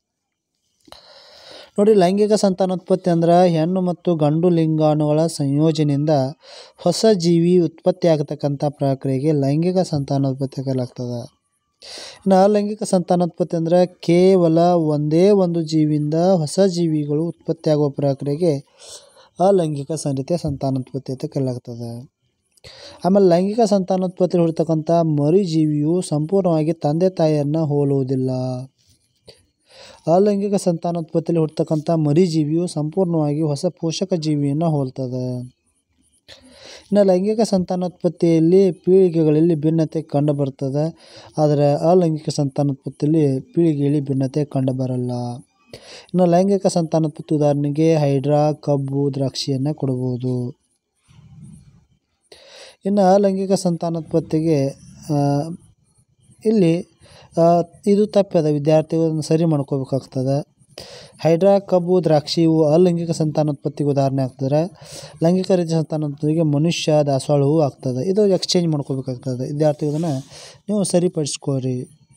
ನೋಡಿ ಲೈಂಗಿಕ ಸಂತಾನೋತ್ಪತ್ತಿ ಅಂದ್ರೆ ಹೆಣ್ಣು ಮತ್ತು ಗಂಡು ಲಿಂಗಾಣುಗಳ ಸಂಯೋಜನೆಯಿಂದ ಹೊಸ ಜೀವಿ ಉತ್ಪತ್ತಿ ಆಗತಕ್ಕಂಥ ಪ್ರಕ್ರಿಯೆಗೆ ಲೈಂಗಿಕ ಸಂತಾನೋತ್ಪತ್ತಿ ಕರೆಯಲಾಗ್ತದೆ ಇನ್ನು ಅಲೈಂಗಿಕ ಸಂತಾನೋತ್ಪತ್ತಿ ಅಂದರೆ ಕೇವಲ ಒಂದೇ ಒಂದು ಜೀವಿಯಿಂದ ಹೊಸ ಜೀವಿಗಳು ಉತ್ಪತ್ತಿಯಾಗುವ ಪ್ರಕ್ರಿಯೆಗೆ ಅಲೈಂಗಿಕ ಸಂಹಿತೆ ಸಂತಾನೋತ್ಪತ್ತಿ ಅಂತ ಕರೆಯಲಾಗ್ತದೆ ಆಮೇಲೆ ಲೈಂಗಿಕ ಸಂತಾನೋತ್ಪತ್ತಿ ಹೊರತಕ್ಕಂಥ ಮರಿ ಜೀವಿಯು ಸಂಪೂರ್ಣವಾಗಿ ತಂದೆ ತಾಯಿಯನ್ನು ಹೋಲುವುದಿಲ್ಲ ಅಲೈಂಗಿಕ ಸಂತಾನೋತ್ಪತ್ತಿಯಲ್ಲಿ ಹುಟ್ಟತಕ್ಕಂಥ ಮರಿ ಜೀವಿಯು ಸಂಪೂರ್ಣವಾಗಿ ಹೊಸ ಪೋಷಕ ಜೀವಿಯನ್ನು ಹೋಲ್ತದೆ ಇನ್ನು ಲೈಂಗಿಕ ಸಂತಾನೋತ್ಪತ್ತಿಯಲ್ಲಿ ಪೀಳಿಗೆಗಳಲ್ಲಿ ಭಿನ್ನತೆ ಕಂಡುಬರ್ತದೆ ಆದರೆ ಅಲೈಂಗಿಕ ಸಂತಾನೋತ್ಪತ್ತಿಯಲ್ಲಿ ಪೀಳಿಗೆಯಲ್ಲಿ ಭಿನ್ನತೆ ಕಂಡುಬರಲ್ಲ ಇನ್ನು ಲೈಂಗಿಕ ಸಂತಾನೋತ್ಪತ್ತಿ ಉದಾಹರಣೆಗೆ ಹೈಡ್ರಾ ಕಬ್ಬು ದ್ರಾಕ್ಷಿಯನ್ನು ಕೊಡಬಹುದು ಇನ್ನು ಅಲೈಂಗಿಕ ಸಂತಾನೋತ್ಪತ್ತಿಗೆ ಆ, ಇಲ್ಲಿ ಆ, ಇದು ತಪ್ಪದ ವಿದ್ಯಾರ್ಥಿಗಳನ್ನು ಸರಿ ಮಾಡ್ಕೋಬೇಕಾಗ್ತದೆ ಹೈಡ್ರಾ ಕಬ್ಬು ದ್ರಾಕ್ಷಿ ಇವು ಅಲೈಂಗಿಕ ಸಂತಾನೋತ್ಪತ್ತಿಗೆ ಉದಾಹರಣೆ ಆಗ್ತದೆ ಲೈಂಗಿಕ ರೀತಿಯ ಸಂತಾನೋತ್ಪತ್ತಿಗೆ ಮನುಷ್ಯ ದಾಸವಾಳವು ಆಗ್ತದೆ ಇದು ಎಕ್ಸ್ಚೇಂಜ್ ಮಾಡ್ಕೋಬೇಕಾಗ್ತದೆ ವಿದ್ಯಾರ್ಥಿಗಳನ್ನ ನೀವು ಸರಿಪಡಿಸ್ಕೋರಿ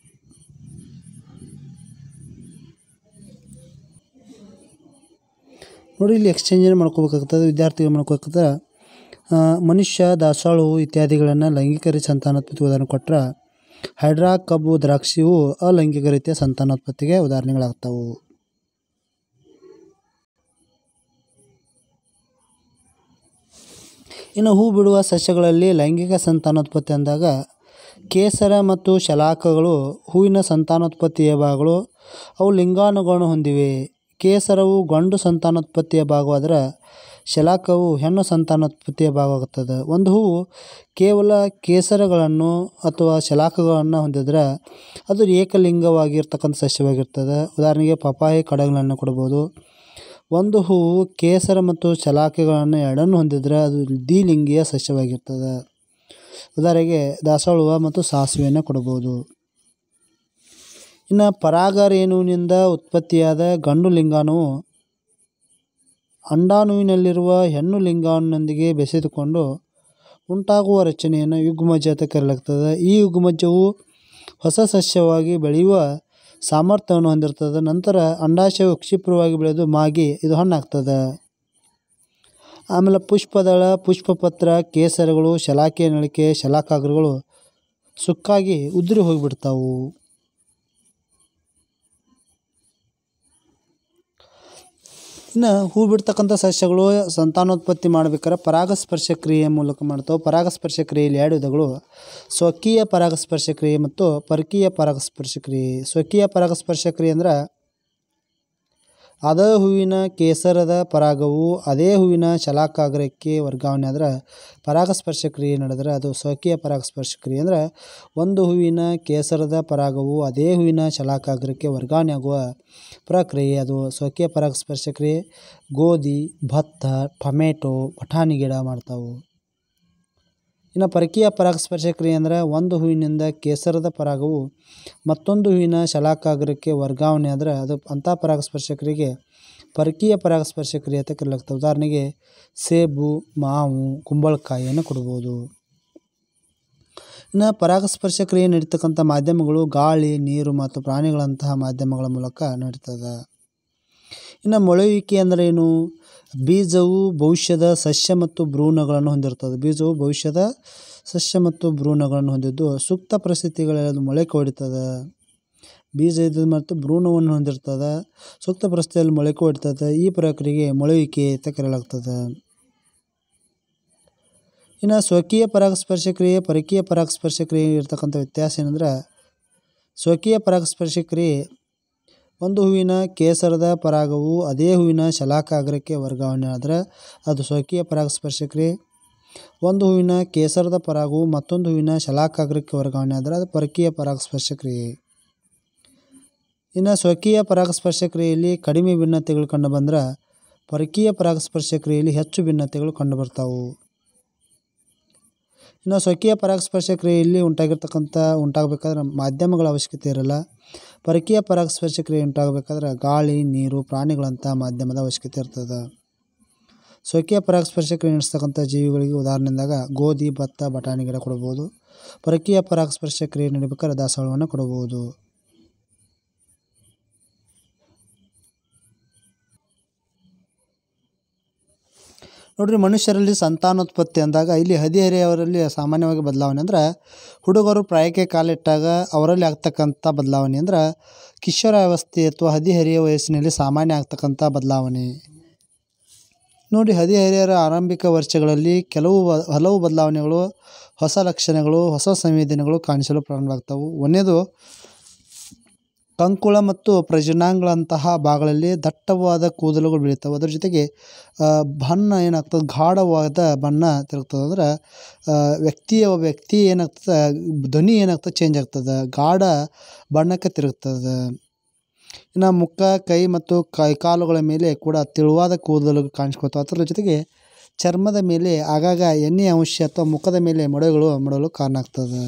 ನೋಡಿ ಇಲ್ಲಿ ಎಕ್ಸ್ಚೇಂಜ್ ಮಾಡ್ಕೋಬೇಕಾಗ್ತದೆ ವಿದ್ಯಾರ್ಥಿಗಳು ಮಾಡ್ಕೋಬೇಕಾಗ್ತದೆ ಆ, ಮನುಷ್ಯ ದಾಸವಾಳು ಇತ್ಯಾದಿಗಳನ್ನು ಲೈಂಗಿಕ ರೀತಿ ಸಂತಾನೋತ್ಪತ್ತಿ ಉದಾಹರಣೆ ಕೊಟ್ಟರೆ ಹೈಡ್ರಾ ಕಬ್ಬು ದ್ರಾಕ್ಷಿಯು ಅಲೈಂಗಿಕ ರೀತಿಯ ಸಂತಾನೋತ್ಪತ್ತಿಗೆ ಉದಾಹರಣೆಗಳಾಗ್ತವು ಇನ್ನು ಹೂ ಬಿಡುವ ಸಸ್ಯಗಳಲ್ಲಿ ಲೈಂಗಿಕ ಸಂತಾನೋತ್ಪತ್ತಿ ಅಂದಾಗ ಕೇಸರ ಮತ್ತು ಶಲಾಕಗಳು ಹೂವಿನ ಸಂತಾನೋತ್ಪತ್ತಿಯ ಭಾಗಗಳು ಅವು ಲಿಂಗಾಣುಗಳನ್ನು ಹೊಂದಿವೆ ಕೇಸರವು ಗಂಡು ಸಂತಾನೋತ್ಪತ್ತಿಯ ಭಾಗವಾದರೆ ಶಲಾಕವು ಹೆಣ್ಣು ಸಂತಾನೋತ್ಪತ್ತಿಯ ಭಾಗವಾಗುತ್ತದೆ ಒಂದು ಹೂವು ಕೇವಲ ಕೇಸರಗಳನ್ನು ಅಥವಾ ಶಲಾಕಗಳನ್ನು ಹೊಂದಿದ್ರೆ ಅದು ಏಕಲಿಂಗವಾಗಿರ್ತಕ್ಕಂಥ ಸಸ್ಯವಾಗಿರ್ತದೆ ಉದಾಹರಣೆಗೆ ಪಪಾಯಿ ಕಡಗಳನ್ನು ಕೊಡ್ಬೋದು ಒಂದು ಹೂವು ಕೇಸರ ಮತ್ತು ಶಲಾಕೆಗಳನ್ನು ಎರಡನ್ನು ಹೊಂದಿದ್ರೆ ಅದು ದ್ವಿಲಿಂಗಿಯ ಸಸ್ಯವಾಗಿರ್ತದೆ ಉದಾಹರಣೆಗೆ ದಾಸವಾಳ ಹೂವು ಮತ್ತು ಸಾಸಿವೆಯನ್ನು ಕೊಡ್ಬೋದು ಇನ್ನು ಪರಾಗರೇಣುವಿನಿಂದ ಉತ್ಪತ್ತಿಯಾದ ಗಂಡು ಲಿಂಗಾಣುವು ಅಂಡಾಣುವಿನಲ್ಲಿರುವ ಹೆಣ್ಣು ಲಿಂಗಾಣುವಿನೊಂದಿಗೆ ಬೆಸೆದುಕೊಂಡು ಉಂಟಾಗುವ ರಚನೆಯನ್ನು ಯುಗ್ಮಜ ಅಂತ ಕರೆಯಲಾಗ್ತದೆ ಈ ಯುಗ್ಮಜವು ಹೊಸ ಸಸ್ಯವಾಗಿ ಬೆಳೆಯುವ ಸಾಮರ್ಥ್ಯವನ್ನು ಹೊಂದಿರ್ತದೆ ನಂತರ ಅಂಡಾಶಯವು ಕ್ಷಿಪ್ರವಾಗಿ ಬೆಳೆದು ಮಾಗಿ ಇದು ಹಣ್ಣಾಗ್ತದೆ ಆಮೇಲೆ ಪುಷ್ಪದಳ ಪುಷ್ಪಪತ್ರ ಕೇಸರಗಳು ಶಲಾಕೆ ನಳಿಕೆ ಶಲಾಕಾಗ್ರಗಳು ಸುಕ್ಕಾಗಿ ಉದುರಿ ಹೋಗಿಬಿಡ್ತಾವು ಇನ್ನು ಹೂ ಬಿಡ್ತಕ್ಕಂಥ ಸಸ್ಯಗಳು ಸಂತಾನೋತ್ಪತ್ತಿ ಮಾಡ್ಬೇಕಾದ್ರೆ ಪರಾಗಸ್ಪರ್ಶ ಕ್ರಿಯೆ ಮೂಲಕ ಮಾಡ್ತಾವೆ ಪರಾಗಸ್ಪರ್ಶ ಕ್ರಿಯೆಯಲ್ಲಿ ಎರಡು ವಿಧಗಳು ಸ್ವಕೀಯ ಪರಾಗಸ್ಪರ್ಶ ಕ್ರಿಯೆ ಮತ್ತು ಪರಕೀಯ ಪರಾಗಸ್ಪರ್ಶ ಕ್ರಿಯೆ ಸ್ವಕೀಯ ಪರಾಗಸ್ಪರ್ಶ ಕ್ರಿಯೆ ಅಂದ್ರೆ ಅದೇ ಹೂವಿನ ಕೇಸರದ ಪರಾಗವು ಅದೇ ಹೂವಿನ ಶಲಾಕಾಗ್ರಕ್ಕೆ ವರ್ಗಾವಣೆ ಆದ್ರೆ ಪರಾಗಸ್ಪರ್ಶ ಕ್ರಿಯೆ ನಡೆದ್ರೆ ಅದು ಸ್ವಕೀಯ ಪರಾಗಸ್ಪರ್ಶ ಕ್ರಿಯೆ ಅಂದ್ರೆ ಒಂದು ಹೂವಿನ ಕೇಸರದ ಪರಾಗವು ಅದೇ ಹೂವಿನ ಶಲಾಕಾಗ್ರಕ್ಕೆ ವರ್ಗಾವಣೆ ಆಗುವ ಪ್ರಕ್ರಿಯೆ ಅದು ಸ್ವಕೀಯ ಪರಾಗಸ್ಪರ್ಶ ಕ್ರಿಯೆ ಗೋಧಿ ಭತ್ತ ಟೊಮೆಟೊ ಬಟಾಣಿ ಗಿಡ ಮಾಡ್ತಾವೆ ಇನ್ನು ಪರಕೀಯ ಪರಾಗಸ್ಪರ್ಶ ಕ್ರಿಯೆ ಅಂದರೆ ಒಂದು ಹೂವಿನಿಂದ ಕೇಸರದ ಪರಾಗವು ಮತ್ತೊಂದು ಹೂವಿನ ಶಲಾಕಾಗ್ರಕ್ಕೆ ವರ್ಗಾವಣೆ ಆದರೆ ಅದು ಅಂಥ ಪರಾಗಸ್ಪರ್ಶ ಕ್ರಿಯೆಗೆ ಪರಕೀಯ ಪರಾಗಸ್ಪರ್ಶ ಕ್ರಿಯೆ ಅಂತ ಕರೆಯಲಾಗ್ತದೆ ಉದಾಹರಣೆಗೆ ಸೇಬು ಮಾವು ಕುಂಬಳಕಾಯಿಯನ್ನು ಕೊಡ್ಬೋದು ಇನ್ನು ಪರಾಗಸ್ಪರ್ಶ ಕ್ರಿಯೆ ನಡೀತಕ್ಕಂಥ ಮಾಧ್ಯಮಗಳು ಗಾಳಿ ನೀರು ಮತ್ತು ಪ್ರಾಣಿಗಳಂತಹ ಮಾಧ್ಯಮಗಳ ಮೂಲಕ ನಡೀತದೆ ಇನ್ನು ಮೊಳೆಯುವಿಕೆ ಅಂದರೆ ಏನು ಬೀಜವು ಭವಿಷ್ಯದ ಸಸ್ಯ ಮತ್ತು ಭ್ರೂಣಗಳನ್ನು ಹೊಂದಿರ್ತದೆ ಬೀಜವು ಭವಿಷ್ಯದ ಸಸ್ಯ ಮತ್ತು ಭ್ರೂಣಗಳನ್ನು ಹೊಂದಿದ್ದು ಸೂಕ್ತ ಪರಿಸ್ಥಿತಿಗಳಲ್ಲಿ ಅದು ಮೊಳಕೆ ಹೊಡಿತದೆ ಬೀಜ ಇದು ಮತ್ತು ಭ್ರೂಣವನ್ನು ಹೊಂದಿರ್ತದೆ ಸೂಕ್ತ ಪರಿಸ್ಥಿತಿಯಲ್ಲಿ ಮೊಳಕೆ ಹೊಡಿತದೆ ಈ ಪ್ರಕ್ರಿಯೆಗೆ ಮೊಳೆಯುವಿಕೆ ಅಂತ ಕರೆಯಲಾಗ್ತದೆ ಇನ್ನು ಸ್ವಕೀಯ ಪರಾಗಸ್ಪರ್ಶ ಕ್ರಿಯೆ ಪರಕೀಯ ಪರಾಗಸ್ಪರ್ಶ ಕ್ರಿಯೆ ಇರ್ತಕ್ಕಂಥ ವ್ಯತ್ಯಾಸ ಏನಂದ್ರೆ ಸ್ವಕೀಯ ಪರಾಗಸ್ಪರ್ಶ ಕ್ರಿಯೆ ಒಂದು ಹೂವಿನ ಕೇಸರದ ಪರಾಗವು ಅದೇ ಹೂವಿನ ಶಲಾಕಾಗ್ರಕ್ಕೆ ವರ್ಗಾವಣೆ ಆದರೆ ಅದು ಸ್ವಕೀಯ ಪರಾಗಸ್ಪರ್ಶ ಕ್ರಿಯೆ ಒಂದು ಹೂವಿನ ಕೇಸರದ ಪರಾಗವು ಮತ್ತೊಂದು ಹೂವಿನ ಶಲಾಕಾಗ್ರಕ್ಕೆ ವರ್ಗಾವಣೆ ಆದರೆ ಅದು ಪರಕೀಯ ಪರಾಗಸ್ಪರ್ಶ ಕ್ರಿಯೆ ಇನ್ನು ಸ್ವಕೀಯ ಪರಾಗಸ್ಪರ್ಶ ಕ್ರಿಯೆಯಲ್ಲಿ ಕಡಿಮೆ ಭಿನ್ನತೆಗಳು ಕಂಡುಬಂದ್ರೆ ಪರಕೀಯ ಪರಾಗಸ್ಪರ್ಶ ಕ್ರಿಯೆಯಲ್ಲಿ ಹೆಚ್ಚು ಭಿನ್ನತೆಗಳು ಕಂಡುಬರ್ತಾವೆ ಇನ್ನು ಸ್ವಕೀಯ ಪರಾಗಸ್ಪರ್ಶ ಕ್ರಿಯೆಯಲ್ಲಿ ಉಂಟಾಗಿರ್ತಕ್ಕಂಥ ಉಂಟಾಗಬೇಕಾದ್ರೆ ಮಾಧ್ಯಮಗಳ ಅವಶ್ಯಕತೆ ಇರಲ್ಲ ಪರಕೀಯ ಪರಾಗಸ್ಪರ್ಶ ಕ್ರಿಯೆ ಉಂಟಾಗಬೇಕಾದ್ರೆ ಗಾಳಿ ನೀರು ಪ್ರಾಣಿಗಳಂಥ ಮಾಧ್ಯಮದ ಅವಶ್ಯಕತೆ ಇರ್ತದೆ ಸ್ವಕೀಯ ಪರಾಗಸ್ಪರ್ಶ ಕ್ರಿಯೆ ನಡೆಸ್ತಕ್ಕಂಥ ಜೀವಿಗಳಿಗೆ ಉದಾಹರಣೆಂದಾಗ ಗೋಧಿ ಭತ್ತ ಬಟಾಣಿ ಗಿಡ ಕೊಡ್ಬೋದು ಪರಕೀಯ ಪರಾಗಸ್ಪರ್ಶ ಕ್ರಿಯೆ ನಡಿಬೇಕಾದ್ರೆ ದಾಸವಾಳವನ್ನು ಕೊಡಬಹುದು ನೋಡ್ರಿ ಮನುಷ್ಯರಲ್ಲಿ ಸಂತಾನೋತ್ಪತ್ತಿ ಅಂದಾಗ ಇಲ್ಲಿ ಹದಿಹರೆಯವರಲ್ಲಿ ಸಾಮಾನ್ಯವಾಗಿ ಬದಲಾವಣೆ ಅಂದ್ರೆ ಹುಡುಗರು ಪ್ರಾಯಕ್ಕೆ ಕಾಲಿಟ್ಟಾಗ ಅವರಲ್ಲಿ ಆಗ್ತಕ್ಕಂಥ ಬದಲಾವಣೆ ಅಂದ್ರೆ ಕಿಶೋರಾವಸ್ಥೆ ಅಥವಾ ಹದಿಹರೆಯ ವಯಸ್ಸಿನಲ್ಲಿ ಸಾಮಾನ್ಯ ಆಗ್ತಕ್ಕಂಥ ಬದಲಾವಣೆ ನೋಡಿ ಹದಿಹರೆಯರ ಆರಂಭಿಕ ವರ್ಷಗಳಲ್ಲಿ ಕೆಲವು ಬ- ಹಲವು ಬದಲಾವಣೆಗಳು ಹೊಸ ಲಕ್ಷಣಗಳು ಹೊಸ ಸಂವೇದನೆಗಳು ಕಾಣಿಸಲು ಪ್ರಾರಂಭವಾಗ್ತವೆ ಒಂದನೇದು ಕಂಕುಳ ಮತ್ತು ಪ್ರಜನಾಂಗಗಳಂತಹ ಭಾಗಗಳಲ್ಲಿ ದಟ್ಟವಾದ ಕೂದಲುಗಳು ಬೆಳೀತವೆ ಅದ್ರ ಜೊತೆಗೆ ಆ, ಬಣ್ಣ ಏನಾಗ್ತದೆ ಗಾಢವಾದ ಬಣ್ಣ ತಿರುಗ್ತದೆ ಅಂದ್ರೆ ಆ, ವ್ಯಕ್ತಿಯ ವ್ಯಕ್ತಿ ಏನಾಗ್ತದೆ ಧ್ವನಿ ಏನಾಗ್ತದೆ ಚೇಂಜ್ ಆಗ್ತದೆ ಗಾಢ ಬಣ್ಣಕ್ಕೆ ತಿರುಗ್ತದೆ ಇನ್ನು ಮುಖ ಕೈ ಮತ್ತು ಕೈ ಕಾಲುಗಳ ಮೇಲೆ ಕೂಡ ತೆಳುವಾದ ಕೂದಲು ಕಾಣಿಸ್ಕೊತಾವೆ ಅದರ ಜೊತೆಗೆ ಚರ್ಮದ ಮೇಲೆ ಆಗಾಗ ಎಣ್ಣೆ ಅಂಶ ಅಥವಾ ಮುಖದ ಮೇಲೆ ಮೊಡವೆಗಳು ಮೂಡಲು ಕಾರಣ ಆಗ್ತದೆ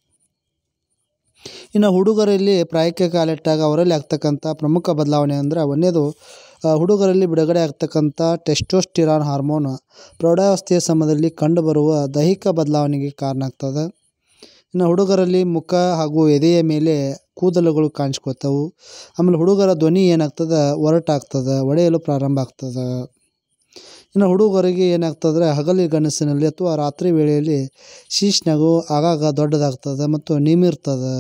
ಇನ್ನು ಹುಡುಗರಲ್ಲಿ ಪ್ರಾಯಕ್ಕೆ ಕಾಲಿಟ್ಟಾಗ ಅವರಲ್ಲಿ ಆಗ್ತಕ್ಕಂಥ ಪ್ರಮುಖ ಬದಲಾವಣೆ ಅಂದರೆ ಒಂದನೇದು ಆ, ಹುಡುಗರಲ್ಲಿ ಬಿಡುಗಡೆ ಆಗ್ತಕ್ಕಂಥ ಟೆಸ್ಟೋಸ್ಟಿರಾನ್ ಹಾರ್ಮೋನ್ ಪ್ರೌಢಾವಸ್ಥೆಯ ಸಮಯದಲ್ಲಿ ಕಂಡುಬರುವ ದೈಹಿಕ ಬದಲಾವಣೆಗೆ ಕಾರಣ ಆಗ್ತದೆ ಇನ್ನು ಹುಡುಗರಲ್ಲಿ ಮುಖ ಹಾಗೂ ಎದೆಯ ಮೇಲೆ ಕೂದಲುಗಳು ಕಾಣಿಸ್ಕೊತಾವು ಆಮೇಲೆ ಹುಡುಗರ ಧ್ವನಿ ಏನಾಗ್ತದೆ ಒರಟಾಗ್ತದೆ ಒಡೆಯಲು ಪ್ರಾರಂಭ ಆಗ್ತದೆ ಇನ್ನು ಹುಡುಗರಿಗೆ ಏನಾಗ್ತದ್ರೆ ಹಗಲಿ ಗನಸಿನಲ್ಲಿ ಅಥವಾ ರಾತ್ರಿ ವೇಳೆಯಲ್ಲಿ ಶೀಶ್ನಾಗು ಆಗಾಗ ದೊಡ್ಡದಾಗ್ತದೆ ಮತ್ತು ನಿಮಿರ್ತದೆ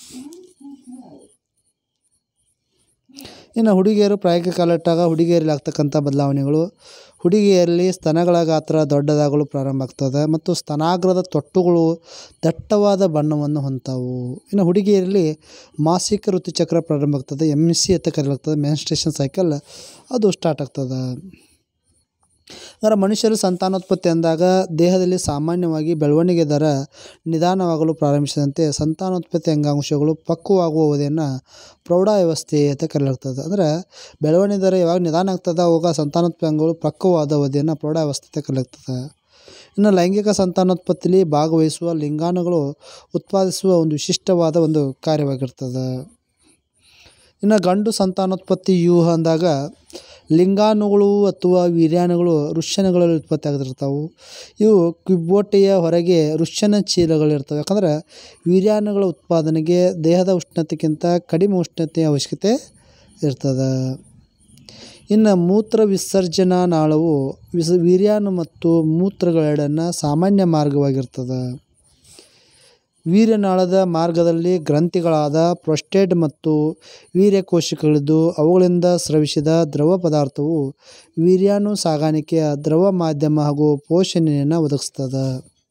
ಇನ್ನು ಹುಡುಗಿಯರು ಪ್ರಾಯಕ್ಕೆ ಕಾಲಿಟ್ಟಾಗ ಹುಡುಗಿಯರಲ್ಲಿ ಆಗ್ತಕ್ಕಂಥ ಬದಲಾವಣೆಗಳು ಹುಡುಗಿಯರಲ್ಲಿ ಸ್ತನಗಳ ಗಾತ್ರ ದೊಡ್ಡದಾಗಲು ಪ್ರಾರಂಭ ಆಗ್ತದೆ ಮತ್ತು ಸ್ತನಾಗ್ರದ ತೊಟ್ಟುಗಳು ದಟ್ಟವಾದ ಬಣ್ಣವನ್ನು ಹೊಂತಾವು ಇನ್ನು ಹುಡುಗಿಯರಲ್ಲಿ ಮಾಸಿಕ ಋತುಚಕ್ರ ಪ್ರಾರಂಭ ಆಗ್ತದೆ ಎಮ್ ಸಿ ಅಂತ ಕರೆಯಲಾಗ್ತದೆ ಮೆನ್ಸ್ಟ್ರೇಷನ್ ಸೈಕಲ್ ಅದು ಸ್ಟಾರ್ಟ್ ಆಗ್ತದೆ ಅಂದರೆ ಮನುಷ್ಯರು ಸಂತಾನೋತ್ಪತ್ತಿ ಅಂದಾಗ ದೇಹದಲ್ಲಿ ಸಾಮಾನ್ಯವಾಗಿ ಬೆಳವಣಿಗೆ ದರ ನಿಧಾನವಾಗಲು ಪ್ರಾರಂಭಿಸಿದಂತೆ ಸಂತಾನೋತ್ಪತ್ತಿ ಅಂಗಾಂಶಗಳು ಪಕ್ವವಾಗುವ ಅವಧಿಯನ್ನು ಪ್ರೌಢಾವಸ್ಥೆ ಅಂತ ಕರೆಯಲಾಗ್ತದೆ ಅಂದರೆ ಬೆಳವಣಿಗೆ ದರ ಯಾವಾಗ ನಿಧಾನ ಆಗ್ತದೆ ಅವಾಗ ಸಂತಾನೋತ್ಪತ್ತಿ ಅಂಗಗಳು ಪಕ್ವವಾದ ಅವಧಿಯನ್ನು ಪ್ರೌಢಾವಸ್ಥೆ ಅಂತ ಕರೆಯಲಾಗ್ತದೆ ಇನ್ನು ಲೈಂಗಿಕ ಸಂತಾನೋತ್ಪತ್ತಿಲಿ ಭಾಗವಹಿಸುವ ಲಿಂಗಾಣುಗಳು ಉತ್ಪಾದಿಸುವ ಒಂದು ವಿಶಿಷ್ಟವಾದ ಒಂದು ಕಾರ್ಯವಾಗಿರ್ತದೆ ಇನ್ನು ಗಂಡು ಸಂತಾನೋತ್ಪತ್ತಿ ವ್ಯೂಹ ಅಂದಾಗ ಲಿಂಗಾಣುಗಳು ಅಥವಾ ವೀರ್ಯಾಣುಗಳು ವೃಷಣಗಳಲ್ಲಿ ಉತ್ಪತ್ತಿ ಆಗ್ತಿರ್ತಾವೆ ಇವು ಕಿಬ್ಬೊಟ್ಟೆಯ ಹೊರಗೆ ವೃಷಣ ಚೀಲಗಳಿರ್ತವೆ ಯಾಕಂದ್ರೆ ವೀರ್ಯಾಣುಗಳ ಉತ್ಪಾದನೆಗೆ ದೇಹದ ಉಷ್ಣತೆಗಿಂತ ಕಡಿಮೆ ಉಷ್ಣತೆಯ ಅವಶ್ಯಕತೆ ಇರ್ತದೆ ಇನ್ನು ಮೂತ್ರ ವಿಸರ್ಜನಾ ನಾಳವು ವಿಸ ವೀರ್ಯಾಣು ಮತ್ತು ಮೂತ್ರಗಳೆರಡನ್ನು ಸಾಮಾನ್ಯ ಮಾರ್ಗವಾಗಿರ್ತದೆ ವೀರ್ಯನಾಳದ ಮಾರ್ಗದಲ್ಲಿ ಗ್ರಂಥಿಗಳಾದ ಪ್ರೊಸ್ಟೇಟ್ ಮತ್ತು ವೀರ್ಯಕೋಶಗಳಿದ್ದು ಅವುಗಳಿಂದ ಸ್ರವಿಸಿದ ದ್ರವ ಪದಾರ್ಥವು ವೀರ್ಯಾಣು ಸಾಗಾಣಿಕೆಯ ದ್ರವ ಮಾಧ್ಯಮ ಹಾಗೂ ಪೋಷಣೆಯನ್ನು ಒದಗಿಸ್ತದೆ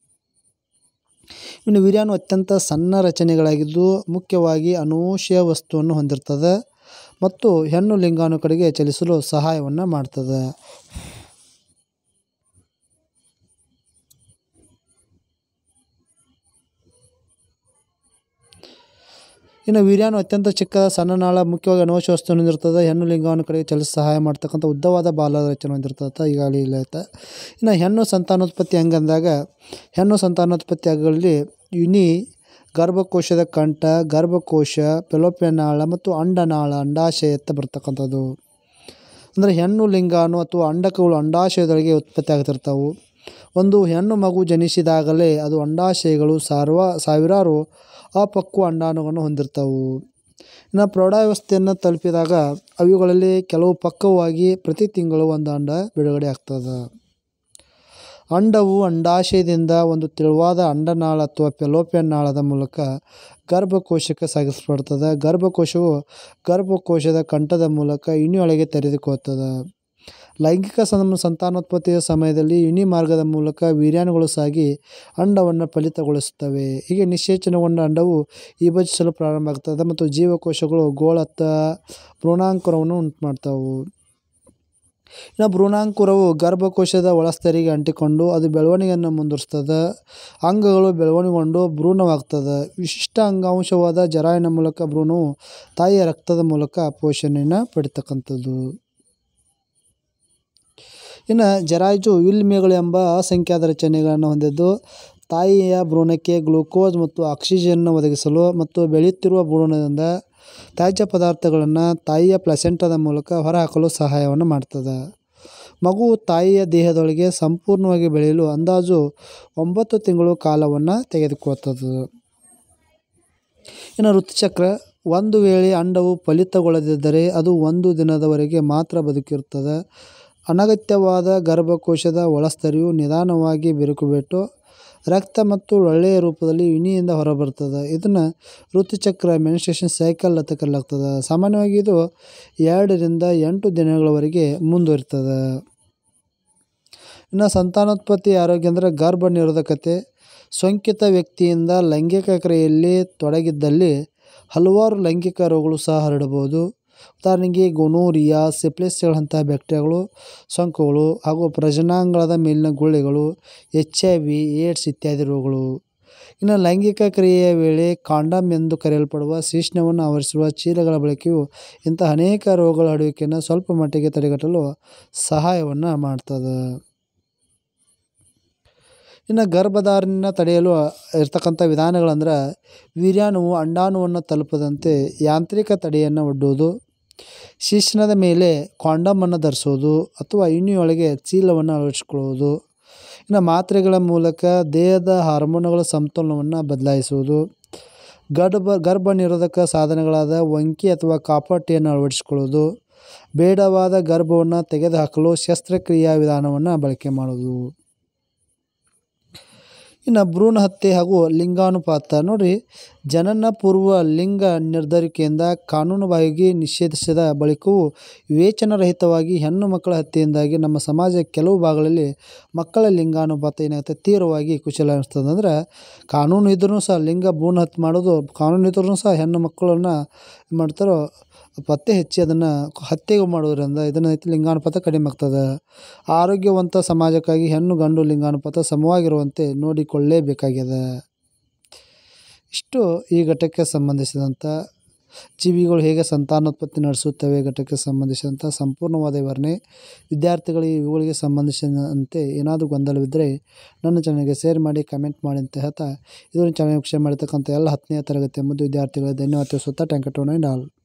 ಇನ್ನು ವೀರ್ಯಾಣು ಅತ್ಯಂತ ಸಣ್ಣ ರಚನೆಗಳಾಗಿದ್ದು ಮುಖ್ಯವಾಗಿ ಅನೂಷ್ಯ ವಸ್ತುವನ್ನು ಹೊಂದಿರ್ತದೆ ಮತ್ತು ಹೆಣ್ಣು ಲಿಂಗಾಣು ಕಡೆಗೆ ಚಲಿಸಲು ಸಹಾಯವನ್ನು ಮಾಡ್ತದೆ ಇನ್ನು ವೀರ್ಯಾಣು ಅತ್ಯಂತ ಚಿಕ್ಕ ಸಣ್ಣ ನಾಳ ಮುಖ್ಯವಾಗಿ ಅನವಶ್ಯ ವಸ್ತು ಹೊಂದಿರ್ತದೆ ಹೆಣ್ಣು ಲಿಂಗವನ್ನು ಕಡೆಗೆ ಚಲಿಸ ಸಹಾಯ ಮಾಡ್ತಕ್ಕಂಥ ಉದ್ದವಾದ ಬಾಲ ರಚನೆ ಹೊಂದಿರ್ತದೆ ಈಗಾಗಲೇ ಇಲ್ಲ ಆಯ್ತಾ ಇನ್ನು ಹೆಣ್ಣು ಸಂತಾನೋತ್ಪತ್ತಿ ಹೆಂಗಂದಾಗ ಹೆಣ್ಣು ಸಂತಾನೋತ್ಪತ್ತಿ ಆಗೋಲ್ಲಿ ಯುನಿ ಗರ್ಭಕೋಶದ ಕಂಠ ಗರ್ಭಕೋಶ ಪೆಲೋಪಿಯನಾಳ ಮತ್ತು ಅಂಡನಾಳ ಅಂಡಾಶಯ ಎತ್ತ ಬರ್ತಕ್ಕಂಥದ್ದು ಅಂದರೆ ಹೆಣ್ಣು ಲಿಂಗಾಣು ಅಥವಾ ಅಂಡಕಗಳು ಅಂಡಾಶಯದೊಳಗೆ ಉತ್ಪತ್ತಿ ಆಗ್ತಿರ್ತಾವೆ ಒಂದು ಹೆಣ್ಣು ಮಗು ಜನಿಸಿದಾಗಲೇ ಅದು ಅಂಡಾಶಯಗಳು ಸಾರ್ವ ಸಾವಿರಾರು ಅಪಕ್ವ ಅಂಡಾಣುಗಳನ್ನು ಹೊಂದಿರ್ತಾವೆ ಇನ್ನು ಪ್ರೌಢಾವಸ್ಥೆಯನ್ನು ತಲುಪಿದಾಗ ಅವುಗಳಲ್ಲಿ ಕೆಲವು ಪಕ್ವವಾಗಿ ಪ್ರತಿ ತಿಂಗಳು ಒಂದು ಅಂಡ ಬಿಡುಗಡೆ ಆಗ್ತದೆ ಅಂಡವು ಅಂಡಾಶಯದಿಂದ ಒಂದು ತೆಳುವಾದ ಅಂಡನಾಳ ಅಥವಾ ಪೆಲೋಪಿಯನ್ ನಾಳದ ಮೂಲಕ ಗರ್ಭಕೋಶಕ್ಕೆ ಸಾಗಿಸಲ್ಪಡ್ತದೆ ಗರ್ಭಕೋಶವು ಗರ್ಭಕೋಶದ ಕಂಠದ ಮೂಲಕ ಇನಿಯೊಳಗೆ ತೆರೆದುಕೊಳ್ಳುತ್ತದೆ ಲೈಂಗಿಕ ಸಂ ಸಂತಾನೋತ್ಪತ್ತಿಯ ಸಮಯದಲ್ಲಿ ಯುನಿ ಮಾರ್ಗದ ಮೂಲಕ ವೀರ್ಯಾಣುಗಳು ಸಾಗಿ ಅಂಡವನ್ನು ಫಲಿತಗೊಳಿಸುತ್ತವೆ ಹೀಗೆ ನಿಶ್ಚೇಚನಗೊಂಡ ಅಂಡವು ವಿಭಜಿಸಲು ಪ್ರಾರಂಭ ಆಗ್ತದೆ ಮತ್ತು ಜೀವಕೋಶಗಳು ಗೋಳತ್ತ ಭ್ರೂಣಾಂಕುರವನ್ನು ಉಂಟು ಮಾಡ್ತಾವೆ ಇನ್ನು ಭ್ರೂಣಾಂಕುರವು ಗರ್ಭಕೋಶದ ಒಳಸ್ತರಿಗೆ ಅಂಟಿಕೊಂಡು ಅದು ಬೆಳವಣಿಗೆಯನ್ನು ಮುಂದುವರಿಸ್ತದೆ ಅಂಗಗಳು ಬೆಳವಣಿಗೆಗೊಂಡು ಭ್ರೂಣವಾಗ್ತದೆ ವಿಶಿಷ್ಟ ಅಂಗಾಂಶವಾದ ಜರಾಯಿನ ಮೂಲಕ ಭ್ರೂಣವು ತಾಯಿಯ ರಕ್ತದ ಮೂಲಕ ಪೋಷಣೆಯನ್ನು ಪಡಿತಕ್ಕಂಥದ್ದು ಇನ್ನು ಜರಾಯುಜು ವಿಲ್ಮೆಗಳು ಎಂಬ ಅಸಂಖ್ಯಾತ ರಚನೆಗಳನ್ನು ಹೊಂದಿದ್ದು ತಾಯಿಯ ಭ್ರೂಣಕ್ಕೆ ಗ್ಲೂಕೋಸ್ ಮತ್ತು ಆಕ್ಸಿಜನ್ ಒದಗಿಸಲು ಮತ್ತು ಬೆಳೆಯುತ್ತಿರುವ ಭ್ರೂಣದಿಂದ ತ್ಯಾಜ್ಯ ಪದಾರ್ಥಗಳನ್ನು ತಾಯಿಯ ಪ್ಲೆಸೆಂಟಾದ ಮೂಲಕ ಹೊರಹಾಕಲು ಸಹಾಯವನ್ನು ಮಾಡ್ತದೆ ಮಗು ತಾಯಿಯ ದೇಹದೊಳಗೆ ಸಂಪೂರ್ಣವಾಗಿ ಬೆಳೆಯಲು ಅಂದಾಜು ಒಂಬತ್ತು ತಿಂಗಳು ಕಾಲವನ್ನು ತೆಗೆದುಕೊಳ್ತದೆ ಇನ್ನು ಋತುಚಕ್ರ ಒಂದು ವೇಳೆ ಅಂಡವು ಫಲಿತಗೊಳ್ಳದಿದ್ದರೆ ಅದು ಒಂದು ದಿನದವರೆಗೆ ಮಾತ್ರ ಬದುಕಿರುತ್ತದೆ ಅನಗತ್ಯವಾದ ಗರ್ಭಕೋಶದ ಒಳಸ್ತರಿಯು ನಿಧಾನವಾಗಿ ಬಿರುಕುಬಿಟ್ಟು ರಕ್ತ ಮತ್ತು ಒಳ್ಳೆಯ ರೂಪದಲ್ಲಿ ಯುನಿಯಿಂದ ಹೊರಬರ್ತದೆ ಇದನ್ನು ಋತುಚಕ್ರ ಮೆನ್ಸ್ಟ್ರೇಷನ್ ಸೈಕಲ್ ಅಂತ ಕರೆಯಲಾಗ್ತದೆ ಸಾಮಾನ್ಯವಾಗಿ ಇದು ಎರಡರಿಂದ ಎಂಟು ದಿನಗಳವರೆಗೆ ಮುಂದುವರಿತದೆ ಇನ್ನು ಸಂತಾನೋತ್ಪತ್ತಿ ಆರೋಗ್ಯ ಅಂದರೆ ಗರ್ಭ ನಿರೋಧಕತೆ ಸೋಂಕಿತ ವ್ಯಕ್ತಿಯಿಂದ ಲೈಂಗಿಕ ಕ್ರಿಯೆಯಲ್ಲಿ ತೊಡಗಿದ್ದಲ್ಲಿ ಹಲವಾರು ಲೈಂಗಿಕ ರೋಗಗಳು ಸಹ ಹರಡಬಹುದು ಉದಾಹರಣೆಗೆ ಗೊನೋರಿಯಾ ಸಿಪ್ಲಿಸ್ಗಳಂತಹ ಬ್ಯಾಕ್ಟೀರಿಯಾಗಳು ಸೋಂಕುಗಳು ಹಾಗೂ ಪ್ರಜನಾಂಗಣದ ಮೇಲಿನ ಗುಳ್ಳೆಗಳು ಎಚ್ ಐ ವಿ ಏಡ್ಸ್ ಇತ್ಯಾದಿ ರೋಗಗಳು ಇನ್ನು ಲೈಂಗಿಕ ಕ್ರಿಯೆಯ ವೇಳೆ ಕಾಂಡಮ್ ಎಂದು ಕರೆಯಲ್ಪಡುವ ಶಿಶ್ನವನ್ನು ಆವರಿಸುವ ಚೀಲಗಳ ಬಳಕೆಯು ಇಂಥ ಅನೇಕ ರೋಗಗಳ ಹರಡುವಿಕೆಯನ್ನು ಸ್ವಲ್ಪ ಮಟ್ಟಿಗೆ ತಡೆಗಟ್ಟಲು ಸಹಾಯವನ್ನು ಮಾಡ್ತದೆ ಇನ್ನು ಗರ್ಭಧಾರಣೆಯನ್ನು ತಡೆಯಲು ಇರ್ತಕ್ಕಂಥ ವಿಧಾನಗಳಂದ್ರೆ ವೀರ್ಯಾಣುವು ಅಂಡಾಣುವನ್ನು ತಲುಪದಂತೆ ಯಾಂತ್ರಿಕ ತಡೆಯನ್ನು ಒಡ್ಡುವುದು ಶಿಶ್ನದ ಮೇಲೆ ಕಾಂಡಮನ್ನು ಧರಿಸೋದು ಅಥವಾ ಇನಿಯೊಳಗೆ ಚೀಲವನ್ನು ಅಳವಡಿಸಿಕೊಳ್ಳುವುದು ಇನ್ನು ಮಾತ್ರೆಗಳ ಮೂಲಕ ದೇಹದ ಹಾರ್ಮೋನುಗಳ ಸಮತೋಲನವನ್ನು ಬದಲಾಯಿಸುವುದು ಗರ್ಭ ಗರ್ಭ ನಿರೋಧಕ ಸಾಧನಗಳಾದ ವಂಕಿ ಅಥವಾ ಕಾಪರ್ ಟೀಯನ್ನು ಅಳವಡಿಸಿಕೊಳ್ಳುವುದು ಬೇಡವಾದ ಗರ್ಭವನ್ನು ತೆಗೆದುಹಾಕಲು ಶಸ್ತ್ರಕ್ರಿಯಾ ವಿಧಾನವನ್ನು ಬಳಕೆ ಮಾಡೋದು ಇನ್ನು ಭ್ರೂಣ ಹತ್ಯೆ ಹಾಗೂ ಲಿಂಗಾನುಪಾತ ನೋಡಿರಿ ಜನನ ಪೂರ್ವ ಲಿಂಗ ನಿರ್ಧರಿಕೆಯಿಂದ ಕಾನೂನುಬಾಹಿಗೆ ನಿಷೇಧಿಸಿದ ಬಳಿಕವೂ ವಿವೇಚನಾರಹಿತವಾಗಿ ಹೆಣ್ಣು ಮಕ್ಕಳ ಹತ್ಯೆಯಿಂದಾಗಿ ನಮ್ಮ ಸಮಾಜ ಕೆಲವು ಭಾಗಗಳಲ್ಲಿ ಮಕ್ಕಳ ಲಿಂಗಾನುಪಾತ ಏನಾಗುತ್ತೆ ತೀವ್ರವಾಗಿ ಕುಶಲ ಅನಿಸ್ತದೆ ಅಂದ್ರೆ ಕಾನೂನು ಇದ್ರೂ ಸಹ ಲಿಂಗ ಭ್ರೂಣ ಹತ್ಯೆ ಮಾಡೋದು ಕಾನೂನು ಇದ್ರೂ ಸಹ ಹೆಣ್ಣು ಮಕ್ಕಳನ್ನು ಏನು ಮಾಡ್ತಾರೋ ಪತ್ತೆ ಹಚ್ಚಿ ಅದನ್ನು ಹತ್ಯೆ ಮಾಡೋದ್ರಿಂದ ಇದನ್ನು ಲಿಂಗಾನುಪಾತ ಕಡಿಮೆ ಆಗ್ತದೆ ಆರೋಗ್ಯವಂತ ಸಮಾಜಕ್ಕಾಗಿ ಹೆಣ್ಣು ಗಂಡು ಲಿಂಗಾನುಪಾತ ಸಮವಾಗಿರುವಂತೆ ನೋಡಿಕೊಳ್ಳಲೇಬೇಕಾಗಿದೆ ಇಷ್ಟು ಈ ಘಟಕ್ಕೆ ಸಂಬಂಧಿಸಿದಂಥ ಜೀವಿಗಳು ಹೇಗೆ ಸಂತಾನೋತ್ಪತ್ತಿ ನಡೆಸುತ್ತವೆ ಘಟಕ್ಕೆ ಸಂಬಂಧಿಸಿದಂಥ ಸಂಪೂರ್ಣವಾದ ವಿವರಣೆ ವಿದ್ಯಾರ್ಥಿಗಳಿಗೆ ಇವುಗಳಿಗೆ ಸಂಬಂಧಿಸಿದಂತೆ ಏನಾದರೂ ಗೊಂದಲವಿದ್ದರೆ ನನ್ನ ಚಾನಲ್ಗೆ ಶೇರ್ ಮಾಡಿ ಕಮೆಂಟ್ ಮಾಡಿ ಅಂತ ಹೇಳ್ತಾ ಇದನ್ನು ಚಾನಲ್ ವೀಕ್ಷಣೆ ಮಾಡಿರ್ತಕ್ಕಂಥ ಎಲ್ಲ ಹತ್ತನೇ ತರಗತಿ ಎಂಬುದು ವಿದ್ಯಾರ್ಥಿಗಳ ಧನ್ಯವಾದ ತಿಳಿಸುತ್ತಾ ಟ್ಯಾಂಕ್ ಆಲ್